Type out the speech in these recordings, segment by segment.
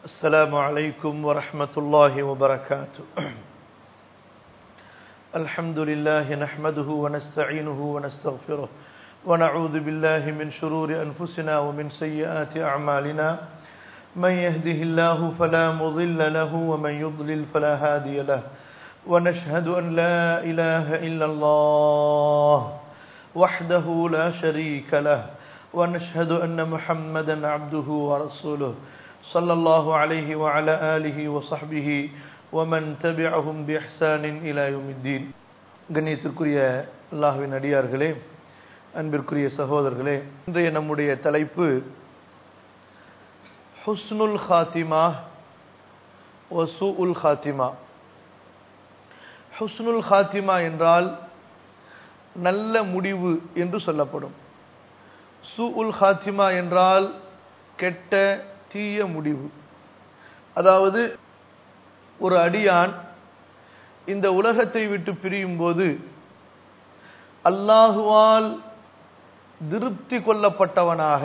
السلام عليكم ورحمة الله وبركاته الحمد لله نحمده ونستعينه ونستغفره ونعوذ بالله من شرور أنفسنا ومن سيئات أعمالنا من يهده الله فلا مضل له ومن يضلل فلا هادي له ونشهد أن لا إله إلا الله وحده لا شريك له ونشهد أن محمدا عبده ورسوله صلى الله عليه وعلى آله وصحبه ومن تبعهم بإحسان إلى يوم الدين கண்ணியத்திற்குரிய அல்லாஹ்வின் அடியார்களே அன்பிற்குரிய சகோதரர்களே இன்றைய நம்முடைய தலைப்பு ஹுஸ்னுல் ஹாத்திமா வசூ உல் ஹாத்திமா ஹுஸ்னுல் ஹாத்திமா என்றால் நல்ல முடிவு என்று சொல்லப்படும் சு உல் ஹாத்திமா என்றால் கெட்ட தீய முடிவு அதாவது ஒரு அடியான் இந்த உலகத்தை விட்டு பிரியும் போது அல்லாஹுவால் திருப்தி கொள்ளப்பட்டவனாக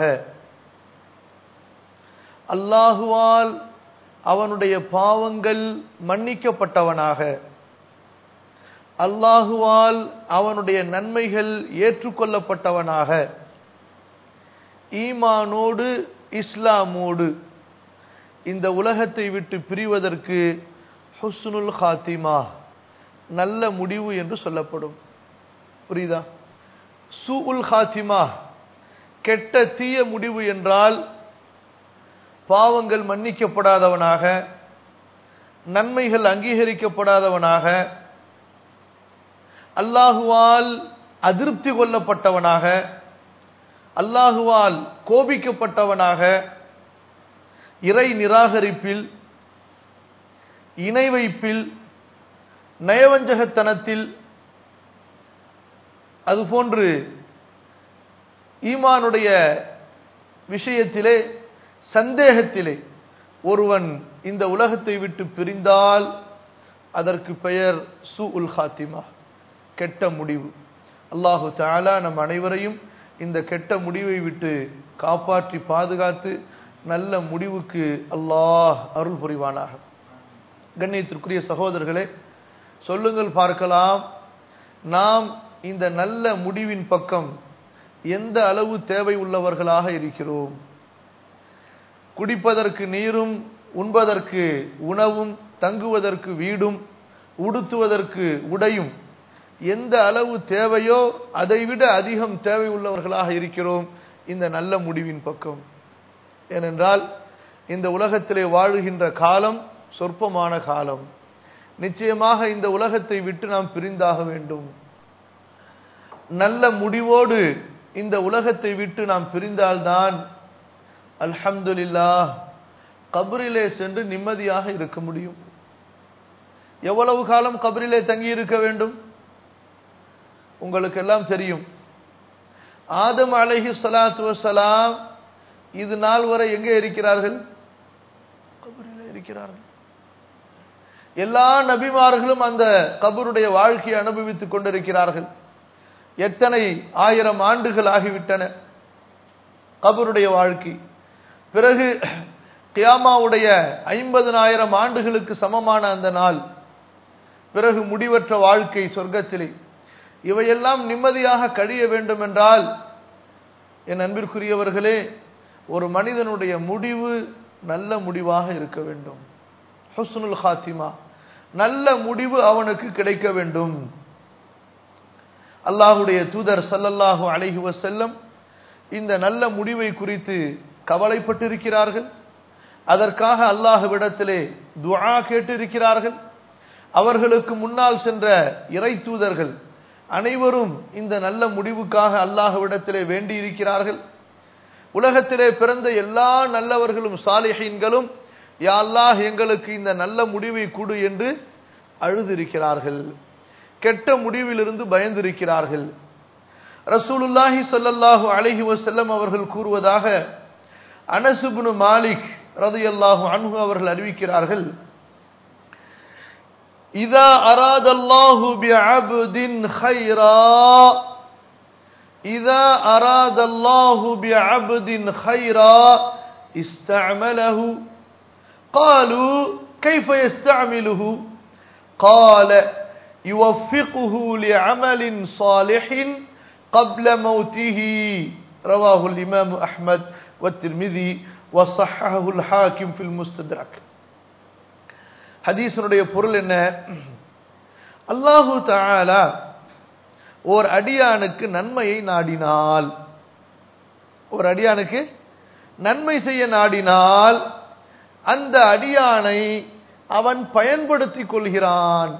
அல்லாஹுவால் அவனுடைய பாவங்கள் மன்னிக்கப்பட்டவனாக அல்லாஹுவால் அவனுடைய நன்மைகள் ஏற்றுக்கொள்ளப்பட்டவனாக ஈமானோடு இஸ்லாமோடு இந்த உலகத்தை விட்டு பிரிவதற்கு ஹுஸ்னுல் ஹாத்திமா நல்ல முடிவு என்று சொல்லப்படும் புரியுதா சு உல் ஹாத்திமா கெட்ட தீய முடிவு என்றால் பாவங்கள் மன்னிக்கப்படாதவனாக நன்மைகள் அங்கீகரிக்கப்படாதவனாக அல்லாஹுவால் அதிருப்தி கொள்ளப்பட்டவனாக அல்லாஹுவால் கோபிக்கப்பட்டவனாக இறை நிராகரிப்பில் இணை வைப்பில் நயவஞ்சகத்தனத்தில் அதுபோன்று ஈமானுடைய விஷயத்திலே சந்தேகத்திலே ஒருவன் இந்த உலகத்தை விட்டு பிரிந்தால் அதற்கு பெயர் சு உல் ஹாத்திமா கெட்ட முடிவு அல்லாஹு தாலா நம் அனைவரையும் இந்த கெட்ட முடிவை விட்டு காப்பாற்றி பாதுகாத்து நல்ல முடிவுக்கு அல்லாஹ் அருள் புரிவானாக கண்ணியத்திற்குரிய சகோதரர்களே சொல்லுங்கள் பார்க்கலாம் நாம் இந்த நல்ல முடிவின் பக்கம் எந்த அளவு தேவை உள்ளவர்களாக இருக்கிறோம் குடிப்பதற்கு நீரும் உண்பதற்கு உணவும் தங்குவதற்கு வீடும் உடுத்துவதற்கு உடையும் எந்த அளவு தேவையோ அதைவிட அதிகம் தேவை உள்ளவர்களாக இருக்கிறோம் இந்த நல்ல முடிவின் பக்கம் ஏனென்றால் இந்த உலகத்திலே வாழுகின்ற காலம் சொற்பமான காலம் நிச்சயமாக இந்த உலகத்தை விட்டு நாம் பிரிந்தாக வேண்டும் நல்ல முடிவோடு இந்த உலகத்தை விட்டு நாம் பிரிந்தால்தான் அல்ஹம்துலில்லா கபரிலே சென்று நிம்மதியாக இருக்க முடியும் எவ்வளவு காலம் கபரிலே தங்கி இருக்க வேண்டும் உங்களுக்கு எல்லாம் தெரியும் ஆதம் அலஹி சலாத்து வசலாம் இது நாள் வரை எங்கே இருக்கிறார்கள் கபரிலே இருக்கிறார்கள் எல்லா நபிமார்களும் அந்த கபருடைய வாழ்க்கையை அனுபவித்துக் கொண்டிருக்கிறார்கள் எத்தனை ஆயிரம் ஆண்டுகள் ஆகிவிட்டன கபருடைய வாழ்க்கை பிறகு கியாமாவுடைய ஐம்பதனாயிரம் ஆண்டுகளுக்கு சமமான அந்த நாள் பிறகு முடிவற்ற வாழ்க்கை சொர்க்கத்திலே இவையெல்லாம் நிம்மதியாக கழிய வேண்டும் என்றால் என் அன்பிற்குரியவர்களே ஒரு மனிதனுடைய முடிவு நல்ல முடிவாக இருக்க வேண்டும் ஹுஸ்னுல் ஹாத்திமா நல்ல முடிவு அவனுக்கு கிடைக்க வேண்டும் அல்லாஹுடைய தூதர் சல்லல்லாஹு அலைஹி வசல்லம் இந்த நல்ல முடிவை குறித்து கவலைப்பட்டிருக்கிறார்கள் அதற்காக அல்லாஹுவிடத்திலே துஆ கேட்டிருக்கிறார்கள் அவர்களுக்கு முன்னால் சென்ற இறை தூதர்கள் அனைவரும் இந்த நல்ல முடிவுக்காக அல்லாஹுவிடத்திலே வேண்டி இருக்கிறார்கள் உலகத்திலே பிறந்த எல்லா நல்லவர்களும் சாலிஹீன்களும் யா அல்லாஹ் எங்களுக்கு இந்த நல்ல முடிவை கொடு என்று அழுதிருக்கிறார்கள் கெட்ட முடிவிலிருந்து பயந்திருக்கிறார்கள் ரசூலுல்லாஹி சல்லல்லாஹு அலைஹி வசல்லம் அவர்கள் கூறுவதாக அனசுபுனு மாலிக் ரதையல்லாஹு அன்ஹு அவர்கள் அறிவிக்கிறார்கள் இதா அராதல்லாஹு பிஅப்தின் خيرا إذا أراد الله بعبد خيرا استعمله قالوا كيف يستعمله قال يوفقه لعمل صالح قبل موته رواه الإمام أحمد والترمذي وصححه الحاكم في المستدرك ஹதீஸனுடைய பொருள் என்ன அல்லாஹு தாலா ஓர் அடியானுக்கு நன்மையை நாடினால் ஒரு அடியானுக்கு நன்மை செய்ய நாடினால் அந்த அடியானை அவன் பயன்படுத்திக் கொள்கிறான்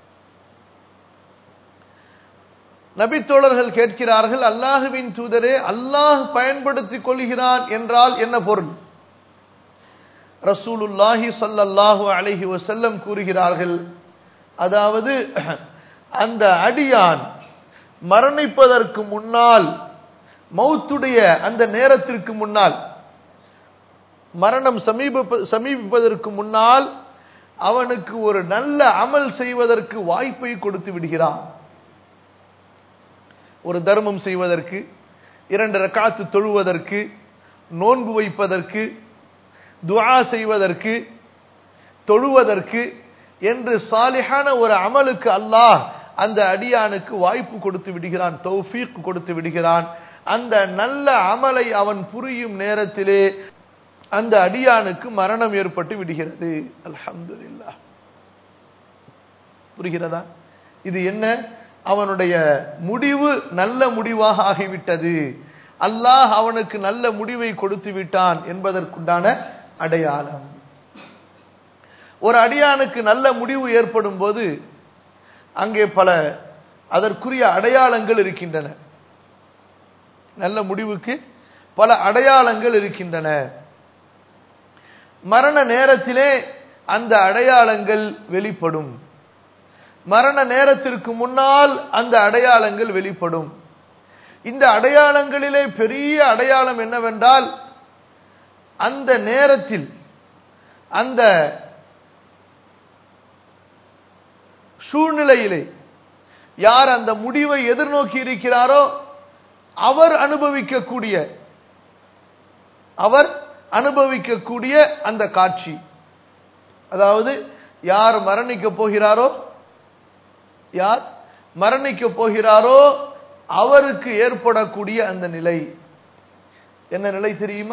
நபித்தோழர்கள் கேட்கிறார்கள் அல்லாஹுவின் தூதரே அல்லாஹ் பயன்படுத்திக் கொள்கிறான் என்றால் என்ன பொருள் ரசூலுல்லாஹி சல்லல்லாஹு அலைஹி வசல்லம் கூறுகிறார்கள் அதாவது அந்த அடியான் மரணிப்பதற்கு முன்னால் மௌத்துடைய அந்த நேரத்திற்கு முன்னால் மரணம் சமீப சமீபிப்பதற்கு முன்னால் அவனுக்கு ஒரு நல்ல அமல் செய்வதற்கு வாய்ப்பை கொடுத்து விடுகிறான் ஒரு தர்மம் செய்வதற்கு இரண்டு ரக்காத்து தொழுவதற்கு நோன்பு வைப்பதற்கு துஆ செய்வதற்கு தொழுவதற்கு என்று சாலிஹான ஒரு அமலுக்கு அல்லாஹ் அந்த அடியானுக்கு வாய்ப்பு கொடுத்து விடுகிறான் தௌஃபீக் கொடுத்து விடுகிறான் அந்த நல்ல அமலை அவன் புரியும் நேரத்திலே அந்த அடியானுக்கு மரணம் ஏற்பட்டு விடுகிறது அல்ஹம்துலில்லாஹ் புரிகிறதா இது என்ன அவனுடைய முடிவு நல்ல முடிவாக ஆகிவிட்டது அல்லாஹ் அவனுக்கு நல்ல முடிவை கொடுத்து விட்டான் என்பதற்குண்டான அடையாளம் ஒரு அடியானுக்கு நல்ல முடிவு ஏற்படும் போது அங்கே பல அதற்குரிய அடையாளங்கள் இருக்கின்றன நல்ல முடிவுக்கு பல அடையாளங்கள் இருக்கின்றன மரண நேரத்திலே அந்த அடையாளங்கள் வெளிப்படும் மரண நேரத்திற்கு முன்னால் அந்த அடையாளங்கள் வெளிப்படும் இந்த அடையாளங்களிலே பெரிய அடையாளம் என்னவென்றால் அந்த நேரத்தில் அந்த சூழ்நிலையிலே யார் அந்த முடிவை எதிர்நோக்கி இருக்கிறாரோ அவர் அனுபவிக்கக்கூடிய அவர் அனுபவிக்கக்கூடிய அந்த காட்சி அதாவது யார் மரணிக்க போகிறாரோ யார் மரணிக்க போகிறாரோ அவருக்கு ஏற்படக்கூடிய அந்த நிலை என்ன நிலை தெரியுமா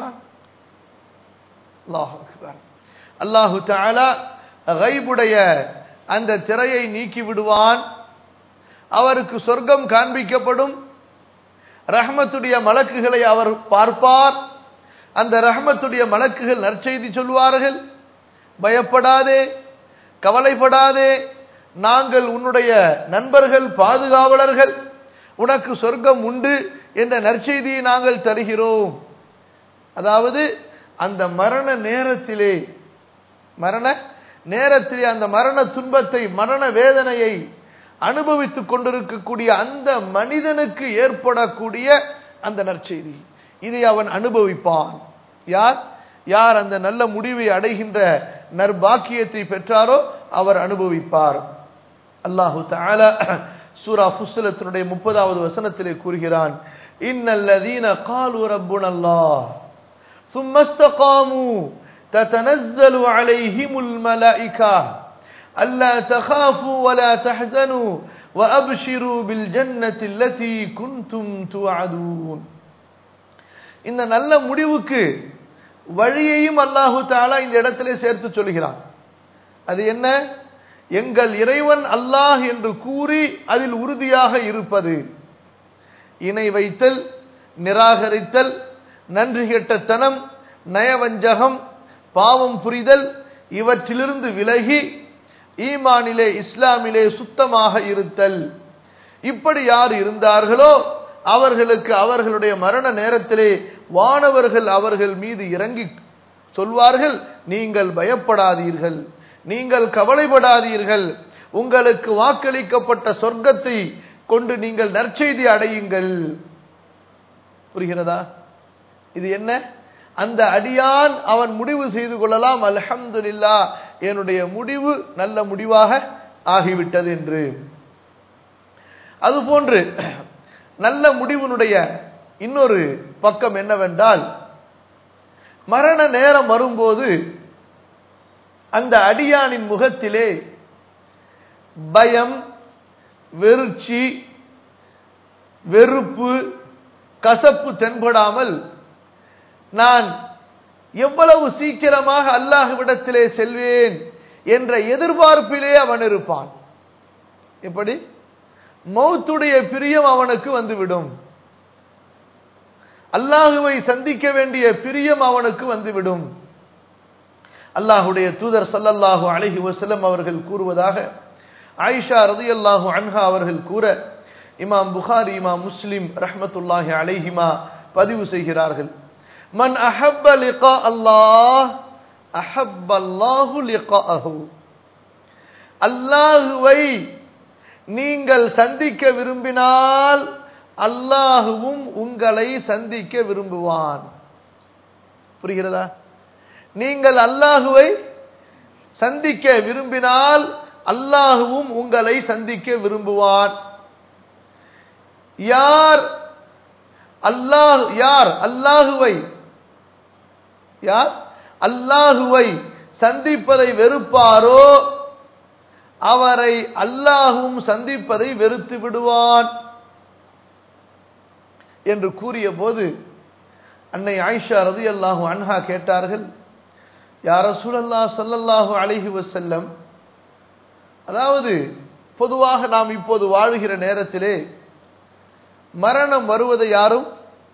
அல்லாஹ் அல்லாஹு தாலா கைபுடைய அந்த திரையை நீக்கி விடுவான் அவருக்கு சொர்க்கம் காண்பிக்கப்படும் ரஹமத்துடைய மலக்குகளை அவர் பார்ப்பார் அந்த ரஹமத்துடைய மலக்குகள் நற்செய்தி சொல்வார்கள் பயப்படாதே கவலைப்படாதே நாங்கள் உன்னுடைய நண்பர்கள் பாதுகாவலர்கள் உனக்கு சொர்க்கம் உண்டு என்ற நற்செய்தியை நாங்கள் தருகிறோம் அதாவது அந்த மரண நேரத்திலே மரண நேரத்திலே அந்த மரண துன்பத்தை மரண வேதனையை அனுபவித்துக் கொண்டிருக்கக்கூடிய அந்த மனிதனுக்கு ஏற்படக்கூடிய அந்த நற்செய்தி இதை அவன் அனுபவிப்பான் யார் யார் அந்த நல்ல முடிவை அடைகின்ற நற்பாக்கியத்தை பெற்றாரோ அவர் அனுபவிப்பார் அல்லாஹு தாலா சூரா புஸ்தலத்தினுடைய முப்பதாவது வசனத்திலே கூறுகிறான் இன்னல்லதீன காலு ரப்புன் அல்லாஹ் ثم استقاموا تتنزل عليهم الملائكة ألا تخافوا ولا تحزنوا وأبشروا بالجنة التي كنتم توعدون இந்த நல்ல முடிவுக்கு வழியையும் அல்லாஹு தாலா இந்த இடத்திலே சேர்த்து சொல்கிறான் அது என்ன எங்கள் இறைவன் அல்லாஹ் என்று கூறி அதில் உறுதியாக இருப்பது இணை வைத்தல் நிராகரித்தல் நன்றி கெட்டத்தனம் நயவஞ்சகம் பாவம் புரிதல் இவற்றிலிருந்து விலகி ஈமானிலே இஸ்லாமிலே சுத்தமாக இருத்தல் இப்படி யார் இருந்தார்களோ அவர்களுக்கு அவர்களுடைய மரண நேரத்திலே வானவர்கள் அவர்கள் மீது இறங்கி சொல்வார்கள் நீங்கள் பயப்படாதீர்கள் நீங்கள் கவலைப்படாதீர்கள் உங்களுக்கு வாக்களிக்கப்பட்ட சொர்க்கத்தை கொண்டு நீங்கள் நற்செய்தி அடையுங்கள் புரிகிறதா இது என்ன அந்த அடியான் அவன் முடிவு செய்து கொள்ளலாம் அல்ஹம்துலில்லா என்னுடைய முடிவு நல்ல முடிவாக ஆகிவிட்டது என்று அதுபோன்று நல்ல முடிவினுடைய இன்னொரு பக்கம் என்னவென்றால் மரண நேரம் வரும்போது அந்த அடியானின் முகத்திலே பயம் வெறுச்சி வெறுப்பு கசப்பு தென்படாமல் நான் எவ்வளவு சீக்கிரமாக அல்லாஹ்விடத்திலே செல்வேன் என்ற எதிர்பார்ப்பிலே அவன் இருப்பான் எப்படி மௌத்துடைய பிரியம் அவனுக்கு வந்துவிடும் அல்லாஹுவை சந்திக்க வேண்டிய பிரியம் அவனுக்கு வந்துவிடும் அல்லாஹுடைய தூதர் சல்லல்லாஹு அலைஹி வஸல்லம் அவர்கள் கூறுவதாக ஆயிஷா ரதியல்லாஹு அன்ஹா அவர்கள் கூற இமாம் புகாரி இமாம் முஸ்லிம் ரஹ்மத்துல்லாஹி அலைஹிமா பதிவு செய்கிறார்கள் மன் அஹப்ப லிகா அல்லாஹ் அஹப்ப அல்லாஹு லிகாஹு அல்லாஹுவை நீங்கள் சந்திக்க விரும்பினால் அல்லாஹுவும் உங்களை சந்திக்க விரும்புவான் புரிகிறதா நீங்கள் அல்லாஹுவை சந்திக்க விரும்பினால் அல்லாஹுவும் உங்களை சந்திக்க விரும்புவான் யார் அல்லாஹ் யார் அல்லாஹுவை யார் அல்லாஹுவை சந்திப்பதை வெறுப்பாரோ அவரை அல்லாஹும் சந்திப்பதை வெறுத்து விடுவான் என்று கூறிய போது அன்னை ஆயிஷா ரதி அல்லாஹு அன்ஹா கேட்டார்கள் யார சூழல்லா சல்லல்லாஹு அலைஹி வசல்லம் அதாவது பொதுவாக நாம் இப்போது வாழுகிற நேரத்திலே மரணம் வருவதை யாரும்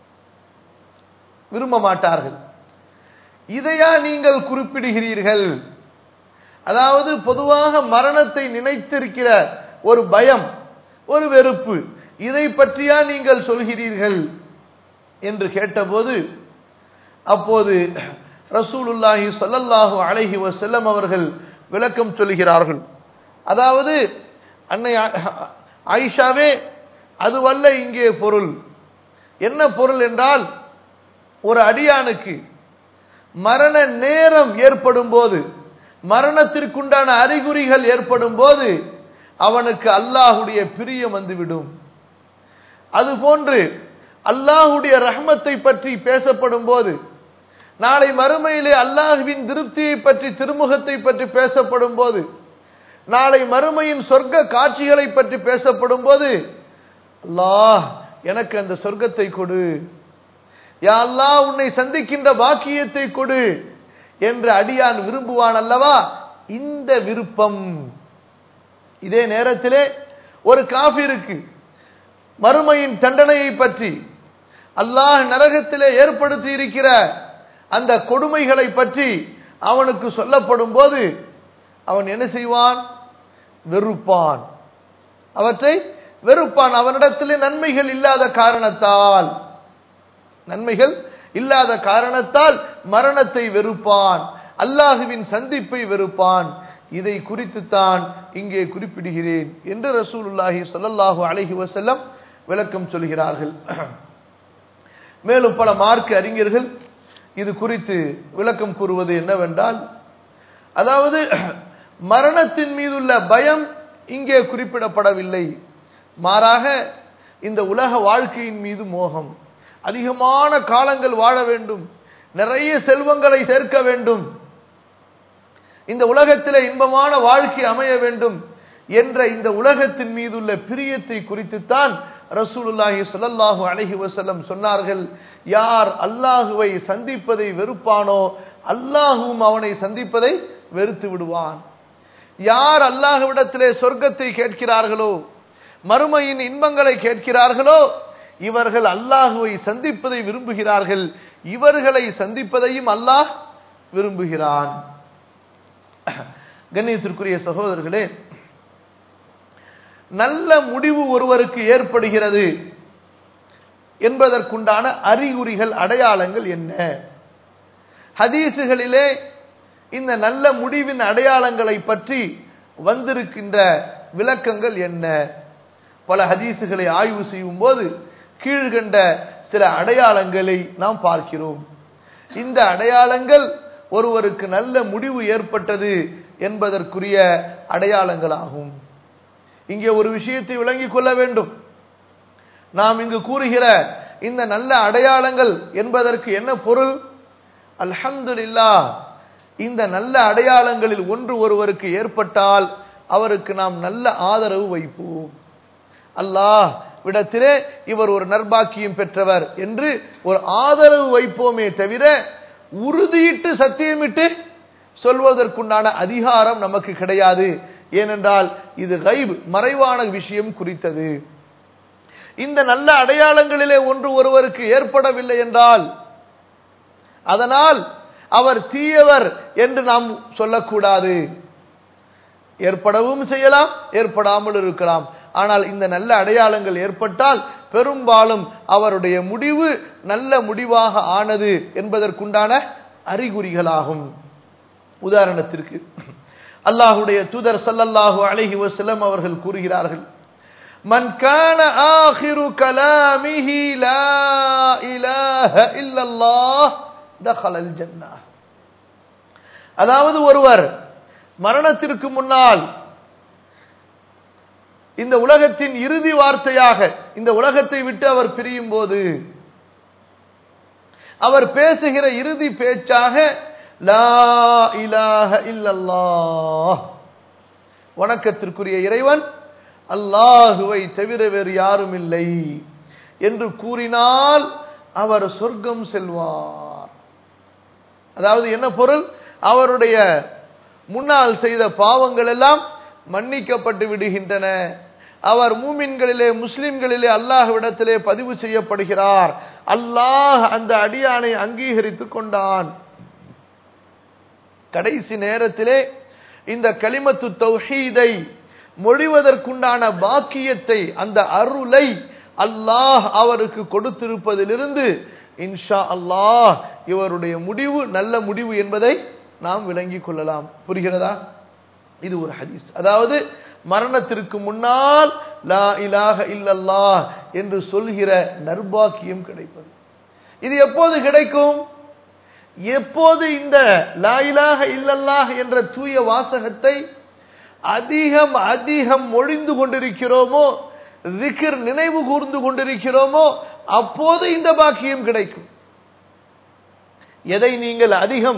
விரும்ப மாட்டார்கள் இதையா நீங்கள் குறிப்பிடுகிறீர்கள் அதாவது பொதுவாக மரணத்தை நினைத்திருக்கிற ஒரு பயம் ஒரு வெறுப்பு இதை பற்றியா நீங்கள் சொல்கிறீர்கள் என்று கேட்டபோது அப்போது ரசூலுல்லாஹி சொல்லல்லாஹு அலைஹி வசல்லம் அவர்கள் விளக்கம் சொல்கிறார்கள் அதாவது அன்னை ஆயிஷாவே அதுவல்ல இங்கே பொருள் என்ன பொருள் என்றால் ஒரு அடியானுக்கு மரண நேரம் ஏற்படும் போது மரணத்திற்குண்டான அறிகுறிகள் ஏற்படும் போது அவனுக்கு அல்லாஹுடைய பிரியம் வந்துவிடும் அதுபோன்று அல்லாஹுடைய ரஹமத்தை பற்றி பேசப்படும் போது நாளை மறுமையிலே அல்லாஹுவின் திருப்தியை பற்றி திருமுகத்தை பற்றி பேசப்படும் போது நாளை மறுமையின் சொர்க்க காட்சிகளை பற்றி பேசப்படும் போது அல்லாஹ் எனக்கு அந்த சொர்க்கத்தை கொடு யா அல்லாஹ் உன்னை சந்திக்கின்ற பாக்கியத்தை கொடு என்று அடியான் விரும்புவான் அல்லவா இந்த விருப்பம் இதே நேரத்திலே ஒரு காபிருக்கு மறுமையின் தண்டனையை பற்றி அல்லாஹ் நரகத்திலே ஏற்படுத்தி இருக்கிற அந்த கொடுமைகளை பற்றி அவனுக்கு சொல்லப்படும் போது அவன் என்ன செய்வான் வெறுப்பான் அவற்றை வெறுப்பான் அவனிடத்திலே நன்மைகள் இல்லாத காரணத்தால் நன்மைகள் இல்லாத காரணத்தால் மரணத்தை வெறுப்பான் அல்லாஹுவின் சந்திப்பை வெறுப்பான் இதை குறித்துத்தான் இங்கே குறிப்பிடுகிறேன் என்று ரசூலுல்லாஹி சொல்லல்லாஹு அலஹி வசல்லம் விளக்கம் சொல்கிறார்கள் மேலும் பல மார்க்க அறிஞர்கள் இது குறித்து விளக்கம் கூறுவது என்னவென்றால் அதாவது மரணத்தின் மீதுள்ள பயம் இங்கே குறிப்பிடப்படவில்லை மாறாக இந்த உலக வாழ்க்கையின் மீது மோகம் அதிகமான காலங்கள் வாழ வேண்டும் நிறைய செல்வங்களை சேர்க்க வேண்டும் இந்த உலகத்திலே இன்பமான வாழ்க்கை அமைய வேண்டும் என்ற இந்த உலகத்தின் மீதுள்ள பிரியத்தை குறித்துத்தான் ரசூலுல்லாஹி சொல்லல்லாஹு அலஹி வசல்லம் சொன்னார்கள் யார் அல்லாஹுவை சந்திப்பதை வெறுப்பானோ அல்லாஹுவும் அவனை சந்திப்பதை வெறுத்து விடுவான் யார் அல்லாஹுவிடத்திலே சொர்க்கத்தை கேட்கிறார்களோ மறுமையின் இன்பங்களை கேட்கிறார்களோ இவர்கள் அல்லாஹுவை சந்திப்பதை விரும்புகிறார்கள் இவர்களை சந்திப்பதையும் அல்லாஹ் விரும்புகிறான் கண்ணியத்திற்குரிய சகோதரர்களே நல்ல முடிவு ஒருவருக்கு ஏற்படுகிறது என்பதற்குண்டான அறிகுறிகள் அடையாளங்கள் என்ன ஹதீசுகளிலே இந்த நல்ல முடிவின் அடையாளங்களை பற்றி வந்திருக்கின்ற விளக்கங்கள் என்ன பல ஹதீசுகளை ஆய்வு செய்யும் போது கீழ்கண்ட சில அடையாளங்களை நாம் பார்க்கிறோம் இந்த அடையாளங்கள் ஒருவருக்கு நல்ல முடிவு ஏற்பட்டது என்பதற்குரிய அடையாளங்களாகும் இங்கே ஒரு விஷயத்தை விளங்கிக் கொள்ள வேண்டும் நாம் இங்கு கூறுகிற இந்த நல்ல அடையாளங்கள் என்பதற்கு என்ன பொருள் அல்ஹம்துலில்லா இந்த நல்ல அடையாளங்களில் ஒன்று ஒருவருக்கு ஏற்பட்டால் அவருக்கு நாம் நல்ல ஆதரவு வைப்போம் அல்லாஹ் விடத்திலே இவர் ஒரு நர்பாக்கியம் பெற்றவர் என்று ஒரு ஆதரவு வைப்போமே தவிர உறுதியிட்டு சத்தியமிட்டு சொல்வதற்குண்டான அதிகாரம் நமக்கு கிடையாது ஏனென்றால் இது கைப் மறைவான விஷயம் குறித்தது இந்த நல்ல அடையாளங்களிலே ஒன்று ஒருவருக்கு ஏற்படவில்லை என்றால் அதனால் அவர் தீயவர் என்று நாம் சொல்லக்கூடாது ஏற்படவும் செய்யலாம் ஏற்படாமல் இருக்கலாம் ஆனால் இந்த நல்ல அடையாளங்கள் ஏற்பட்டால் பெரும்பாலும் அவருடைய முடிவு நல்ல முடிவாக ஆனது என்பதற்குண்டான அறிகுறிகளாகும் உதாரணத்திற்கு அல்லாஹுடைய தூதர் சல்லல்லாஹு அலைஹி வஸல்லம் அவர்கள் கூறுகிறார்கள் மன் கான ஆகிரு கலாமிஹி லா இலாஹ இல்லல்லாஹ் தഖலல் ஜன்னah அதாவது ஒருவர் மரணத்திற்கு முன்னால் இந்த உலகத்தின் இறுதி வார்த்தையாக இந்த உலகத்தை விட்டு அவர் பிரியும் போது அவர் பேசுகிற இறுதி பேச்சாக லா இலாஹ இல்லல்லாஹ் வணக்கத்திற்குரிய இறைவன் அல்லாஹுவை தவிர வேறு யாரும் இல்லை என்று கூறினால் அவர் சொர்க்கம் செல்வார் அதாவது என்ன பொருள் அவருடைய முன்னால் செய்த பாவங்கள் எல்லாம் மன்னிக்கப்பட்டு விடுகின்றன அவர் மூமின்களிலே முஸ்லிம்களிலே அல்லாஹ்விடத்திலே பதிவு செய்யப்படுகிறார் அல்லாஹ் அந்த அடியானை அங்கீகரித்துக் கொண்டான் கடைசி நேரத்திலே இந்த கலிமத்து தௌஹீதை மொழிவதற்குண்டான பாக்கியத்தை அந்த அருளை அல்லாஹ் அவருக்கு கொடுத்திருப்பதிலிருந்து இன்ஷா அல்லாஹ் இவருடைய முடிவு நல்ல முடிவு என்பதை நாம் விளங்கிக் கொள்ளலாம் புரிகிறதா இது ஒரு ஹதீஸ் அதாவது மரணத்திற்கு முன்னால் லா இலாஹ இல்லல்லாஹ் என்று சொல்கிற நர்பாக்கியம் கிடைப்பது இது எப்போது கிடைக்கும் எப்போது இந்த லா இலாஹ இல்லல்லாஹ் என்ற தூய வாசகத்தை அதிகம் அதிகம் மொழிந்து கொண்டிருக்கிறோமோ திக்ர் நினைவு கூர்ந்து கொண்டிருக்கிறோமோ அப்போது இந்த பாக்கியம் கிடைக்கும் எதை நீங்கள் அதிகம்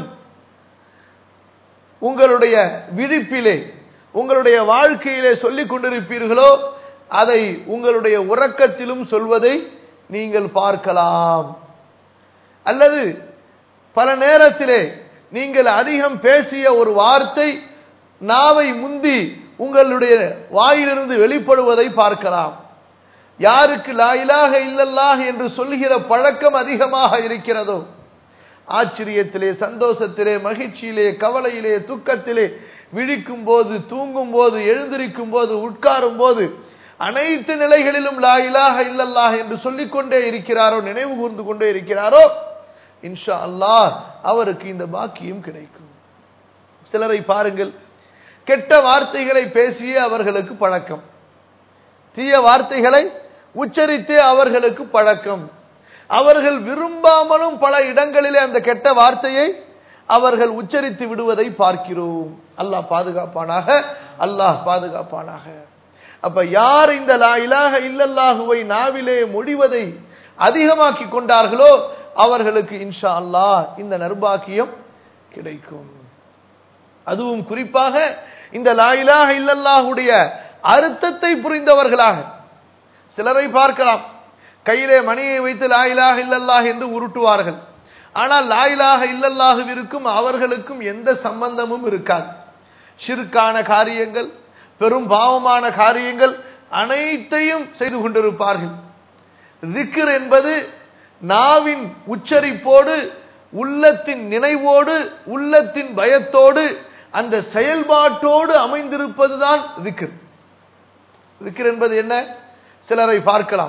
உங்களுடைய விழிப்பிலே உங்களுடைய வாழ்க்கையிலே சொல்லிக் கொண்டிருப்பீர்களோ அதை உங்களுடைய உறக்கத்திலும் சொல்வதை நீங்கள் பார்க்கலாம் அல்லது பல நேரத்திலே நீங்கள் அதிகம் பேசிய ஒரு வார்த்தை நாவை முந்தி உங்களுடைய வாயிலிருந்து வெளிப்படுவதை பார்க்கலாம் யாருக்கு லாயிலாக இல்லல்லாக என்று சொல்லுகிற பழக்கம் அதிகமாக இருக்கிறதோ ஆச்சரியத்திலே சந்தோஷத்திலே மகிழ்ச்சியிலே கவலையிலே துக்கத்திலே விழிக்கும் போது தூங்கும் போது எழுந்திருக்கும் போது உட்காரும் போது அனைத்து நிலைகளிலும் லா இலாக இல்லல்லாஹ் என்று சொல்லிக்கொண்டே இருக்கிறாரோ நினைவு கூர்ந்து கொண்டே இருக்கிறாரோ இன்ஷா அல்லாஹ் அவருக்கு இந்த பாக்கியம் கிடைக்கும் சிலரை பாருங்கள் கெட்ட வார்த்தைகளை பேசியே அவர்களுக்கு பழக்கம் தீய வார்த்தைகளை உச்சரித்தே அவர்களுக்கு பழக்கம் அவர்கள் விரும்பாமலும் பல இடங்களிலே அந்த கெட்ட வார்த்தையை அவர்கள் உச்சரித்து விடுவதை பார்க்கிறோம் அல்லாஹ் பாதுகாப்பானாக அல்லாஹ் பாதுகாப்பானாக அப்ப யார் இந்த லா இலாக இல்லல்லாஹுவை நாவிலே முடிவதை அதிகமாக்கி கொண்டார்களோ அவர்களுக்கு இன்ஷா அல்லாஹ் இந்த நர்பாக்கியம் கிடைக்கும் அதுவும் குறிப்பாக இந்த லா இலாக இல்லல்லாஹுடைய அர்த்தத்தை புரிந்தவர்களாக சிலரை பார்க்கலாம் கையிலே மணியை வைத்து லாயிலாக இல்லல்லாஹ் என்று உருட்டுவார்கள் ஆனால் லாயிலாக இல்லல்லாஹுவிற்கும் அவர்களுக்கும் எந்த சம்பந்தமும் இருக்காது ஷிர்கான காரியங்கள் பெரும் பாவமான காரியங்கள் அனைத்தையும் செய்து கொண்டிருப்பார்கள் திக்ர் என்பது நாவின் உச்சரிப்போடு உள்ளத்தின் நினைவோடு உள்ளத்தின் பயத்தோடு அந்த செயல்பாட்டோடு அமைந்திருப்பதுதான் திக்ர் திக்ர் என்பது என்ன சிலரை பார்க்கலாம்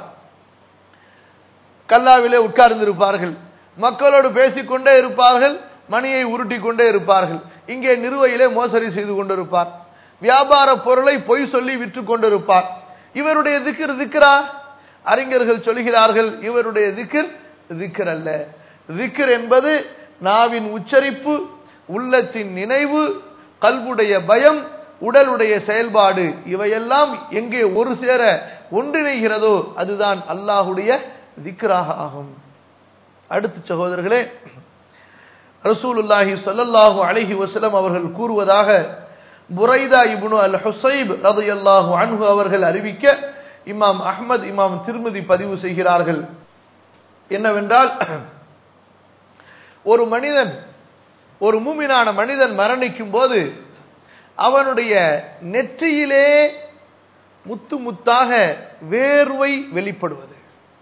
கல்லாவிலே உட்கார்ந்திருப்பார்கள் மக்களோடு பேசிக்கொண்டே இருப்பார்கள் மணியை உருட்டி கொண்டே இருப்பார்கள் இங்கே நிறுவையிலே மோசடி செய்து கொண்டிருப்பார் வியாபார பொருளை பொய் சொல்லி விற்று கொண்டிருப்பார் இவருடைய திக்ர் திக்ரா அறிஞர்கள் சொல்கிறார்கள் இவருடைய திக்ர் திக்ர் அல்ல திக்ர் என்பது நாவின் உச்சரிப்பு உள்ளத்தின் நினைவு கல்வுடைய பயம் உடலுடைய செயல்பாடு இவையெல்லாம் எங்கே ஒரு சேர ஒன்றிணைகிறதோ அதுதான் அல்லாஹுடைய திக்ராக ஆகும் அடுத்து சகோதரர்களே ரசூலுல்லாஹி ஸல்லல்லாஹு அலைஹி வஸல்லம் அவர்கள் கூறுவதாக புரைதா இப்னு அல் ஹுசைப் ரலியல்லாஹு அன்ஹு அவர்கள் அறிவிக்க இமாம் அஹ்மத் இமாம் திருமதி பதிவு செய்கிறார்கள் என்னவென்றால் ஒரு மனிதன் ஒரு மூமினான மனிதன் மரணிக்கும் போது அவனுடைய நெற்றியிலே முத்து முத்தாக வேர்வை வெளிப்படுவது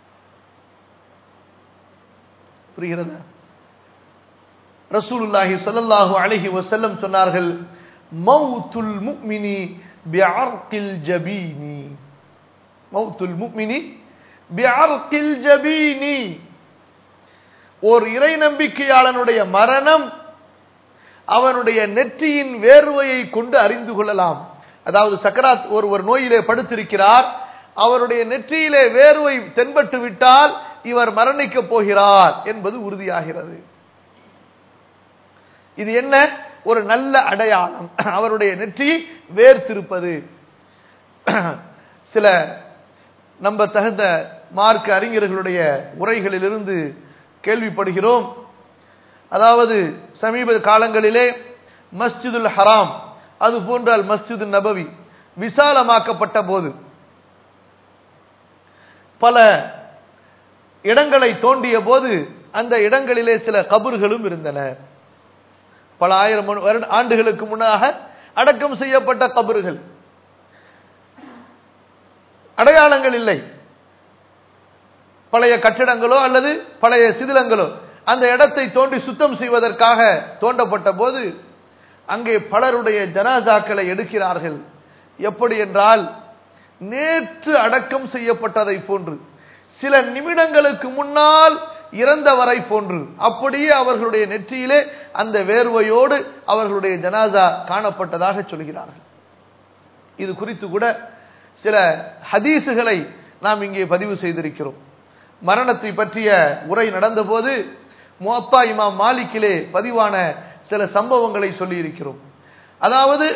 புரிகிறதா ரசூலுல்லாஹி ஸல்லல்லாஹு அலைஹி வஸல்லம் சொன்னார்கள் மௌத்துல் முஃமினி பிஅர்கில் ஜபீனி மௌத்துல் முஃமினி பிஅர்கில் ஜபீனி ஓர் இறை நம்பிக்கையாளனுடைய மரணம் அவனுடைய நெற்றியின் வேர்வையை கொண்டு அறிந்து கொள்ளலாம் அதாவது சக்கராத் ஒருவர் நோயிலே படுத்திருக்கிறார் அவருடைய நெற்றியிலே வேர்வை தென்பட்டு விட்டால் இவர் மரணிக்கப் போகிறார் என்பது உறுதியாகிறது இது என்ன ஒரு நல்ல அடையாளம் அவருடைய நெற்றி வேர்த்திருப்பது சில நம்ப தகுந்த மார்க்க அறிஞர்களுடைய உரைகளிலிருந்து கேள்விப்படுகிறோம் அதாவது சமீப காலங்களிலே மஸ்ஜிதுல் ஹராம் அது போன்றால் மஸ்ஜிது நபவி விசாலமாக்கப்பட்ட போது பல இடங்களை தோண்டிய போது அந்த இடங்களிலே சில கபர்களும் இருந்தன பல ஆயிரம் வருட ஆண்டுகளுக்கு முன்னாக அடக்கம் செய்யப்பட்ட கபறுகள் அடையாளங்கள் இல்லை பழைய கட்டிடங்களோ அல்லது பழைய சிதிலங்களோ அந்த இடத்தை தோண்டி சுத்தம் செய்வதற்காக தோண்டப்பட்ட போது அங்கே பலருடைய ஜனாசாக்களை எடுக்கிறார்கள் எப்படி என்றால் நேற்று அடக்கம் செய்யப்பட்டதை போன்று சில நிமிடங்களுக்கு முன்னால் இறந்தவரை போன்று அப்படியே அவர்களுடைய நெற்றியிலே அந்த வேர்வையோடு அவர்களுடைய ஜனாசா காணப்பட்டதாக சொல்கிறார்கள் இது குறித்து கூட சில ஹதீசுகளை நாம் இங்கே பதிவு செய்திருக்கிறோம் மரணத்தை பற்றிய உரை நடந்தபோது முத்தா இமாம் மாலிக்கிலே பதிவான சில சம்பவங்களை சொல்லி இருக்கிறோம் அதாவது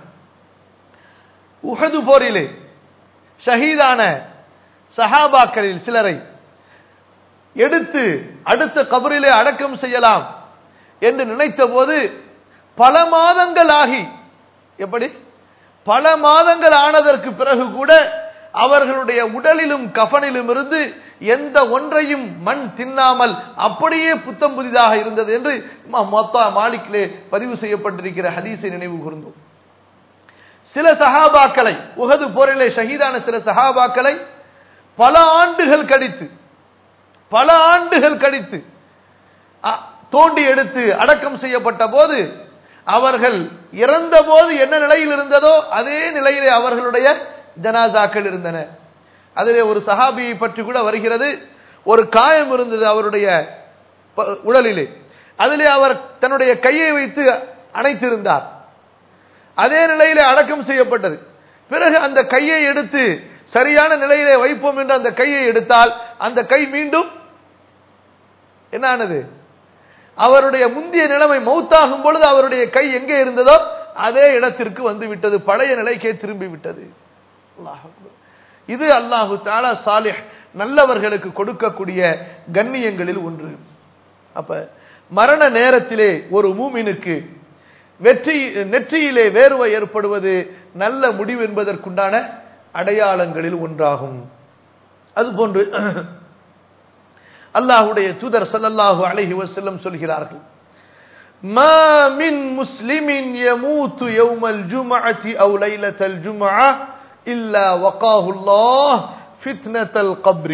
உஹது போரிலே ஷஹீதான சஹாபாக்களில் சிலரை எடுத்து அடுத்த கபரிலே அடக்கம் செய்யலாம் என்று நினைத்த போது பல மாதங்கள் ஆகி எப்படி பல மாதங்கள் ஆனதற்கு பிறகு கூட அவர்களுடைய உடலிலும் கஃனிலும் இருந்து எந்த ஒன்றையும் மண் தின்னாமல் அப்படியே புத்தம் புதிதாக இருந்தது என்று மொத்தா மாலிக்கிலே பதிவு செய்யப்பட்டிருக்கிற ஹதீஸை நினைவு கூர்ந்தோம் சில சஹாபாக்களை உகது போரிலே ஷஹீதான சில சஹாபாக்களை பல ஆண்டுகள் கடித்து பல ஆண்டுகள் கடித்து தோண்டி எடுத்து அடக்கம் செய்யப்பட்ட போது அவர்கள் இறந்த போது என்ன நிலையில் இருந்ததோ அதே நிலையிலே அவர்களுடைய ஜனாசாக்கள் இருந்தன அதிலே ஒரு சஹாபியை பற்றி கூட வருகிறது ஒரு காயம் இருந்தது அவருடைய உடலிலே அதிலே அவர் தன்னுடைய கையை வைத்து அணைத்திருந்தார் அதே நிலையிலே அடக்கம் செய்யப்பட்டது பிறகு அந்த கையை எடுத்து சரியான நிலையிலே வைப்போம் என்று அந்த கையை எடுத்தால் அந்த கை மீண்டும் என்ன ஆனது அவருடைய முந்திய நிலைமை மௌத்தாகும் பொழுது அவருடைய கை எங்கே இருந்ததோ அதே இடத்திற்கு வந்து விட்டது பழைய நிலைக்கே திரும்பி விட்டது இது அல்லாஹு தாலா சாலிஹ் நல்லவர்களுக்கு கொடுக்கக்கூடிய கண்ணியங்களில் ஒன்று அப்ப மரண நேரத்திலே ஒரு மூமினுக்கு வெற்றி நெற்றியிலே வேர்வை ஏற்படுவது நல்ல முடிவு என்பதற்குண்டான அடையாளங்களில் ஒன்றாகும் அதுபோன்று அல்லாஹுடைய தூதர் சல்லல்லாஹு அலைஹி வஸல்லம் சொல்கிறார்கள் ما من مسلم يموت يوم الجمعة أو ليلة الجمعة إلا وقاه الله فتنة القبر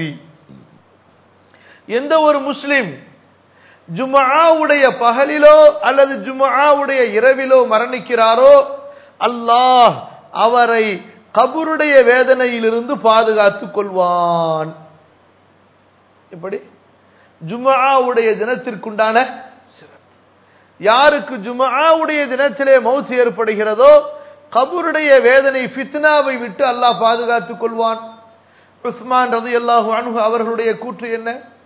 எந்த ஒரு முஸ்லிம் ஜுமாவுடைய பகலிலோ அல்லது ஜுமாவுடைய இரவிலோ மரணிக்கிறாரோ அல்லாஹ் அவரை கபருடைய வேதனையிலிருந்து பாதுகாத்துக் கொள்வான் எப்படி ஜுமாவுடைய தினத்திற்குண்டான யாருக்கு ஜுமாவுடைய தினத்திலே மௌத்து ஏற்படுகிறதோ கபருடைய வேதனை ஃபித்னாவை விட்டு அல்லாஹ் பாதுகாத்துக் கொள்வான் உஸ்மான் ரது அல்லாஹு அணுகு அவர்களுடைய கூற்று என்ன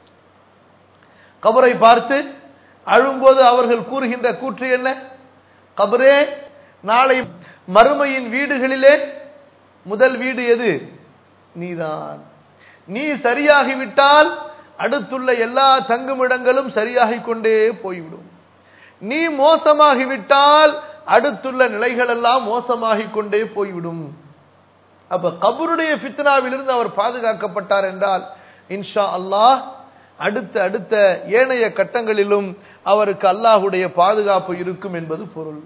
கபரை பார்த்து அழும்போது அவர்கள் கூறுகின்ற கூற்று என்ன கபரே நாளை மறுமையின் வீடுகளிலே முதல் வீடு எது நீதான் நீ சரியாகிவிட்டால் அடுத்துள்ள எல்லா தங்குமிடங்களும் சரியாகிக் கொண்டே போய்விடும் நீ மோசமாகிவிட்டால் அடுத்துள்ள நிலைகள் எல்லாம் மோசமாகிக் கொண்டே போய்விடும் அப்ப கபருடைய ஃபித்னாவிலிருந்து அவர் பாதுகாக்கப்பட்டார் என்றால் இன்ஷா அல்லாஹ் அடுத்த அடுத்த ஏனைய கட்டங்களிலும் அவருக்கு அல்லாஹுடைய பாதுகாப்பு இருக்கும் என்பது பொருள்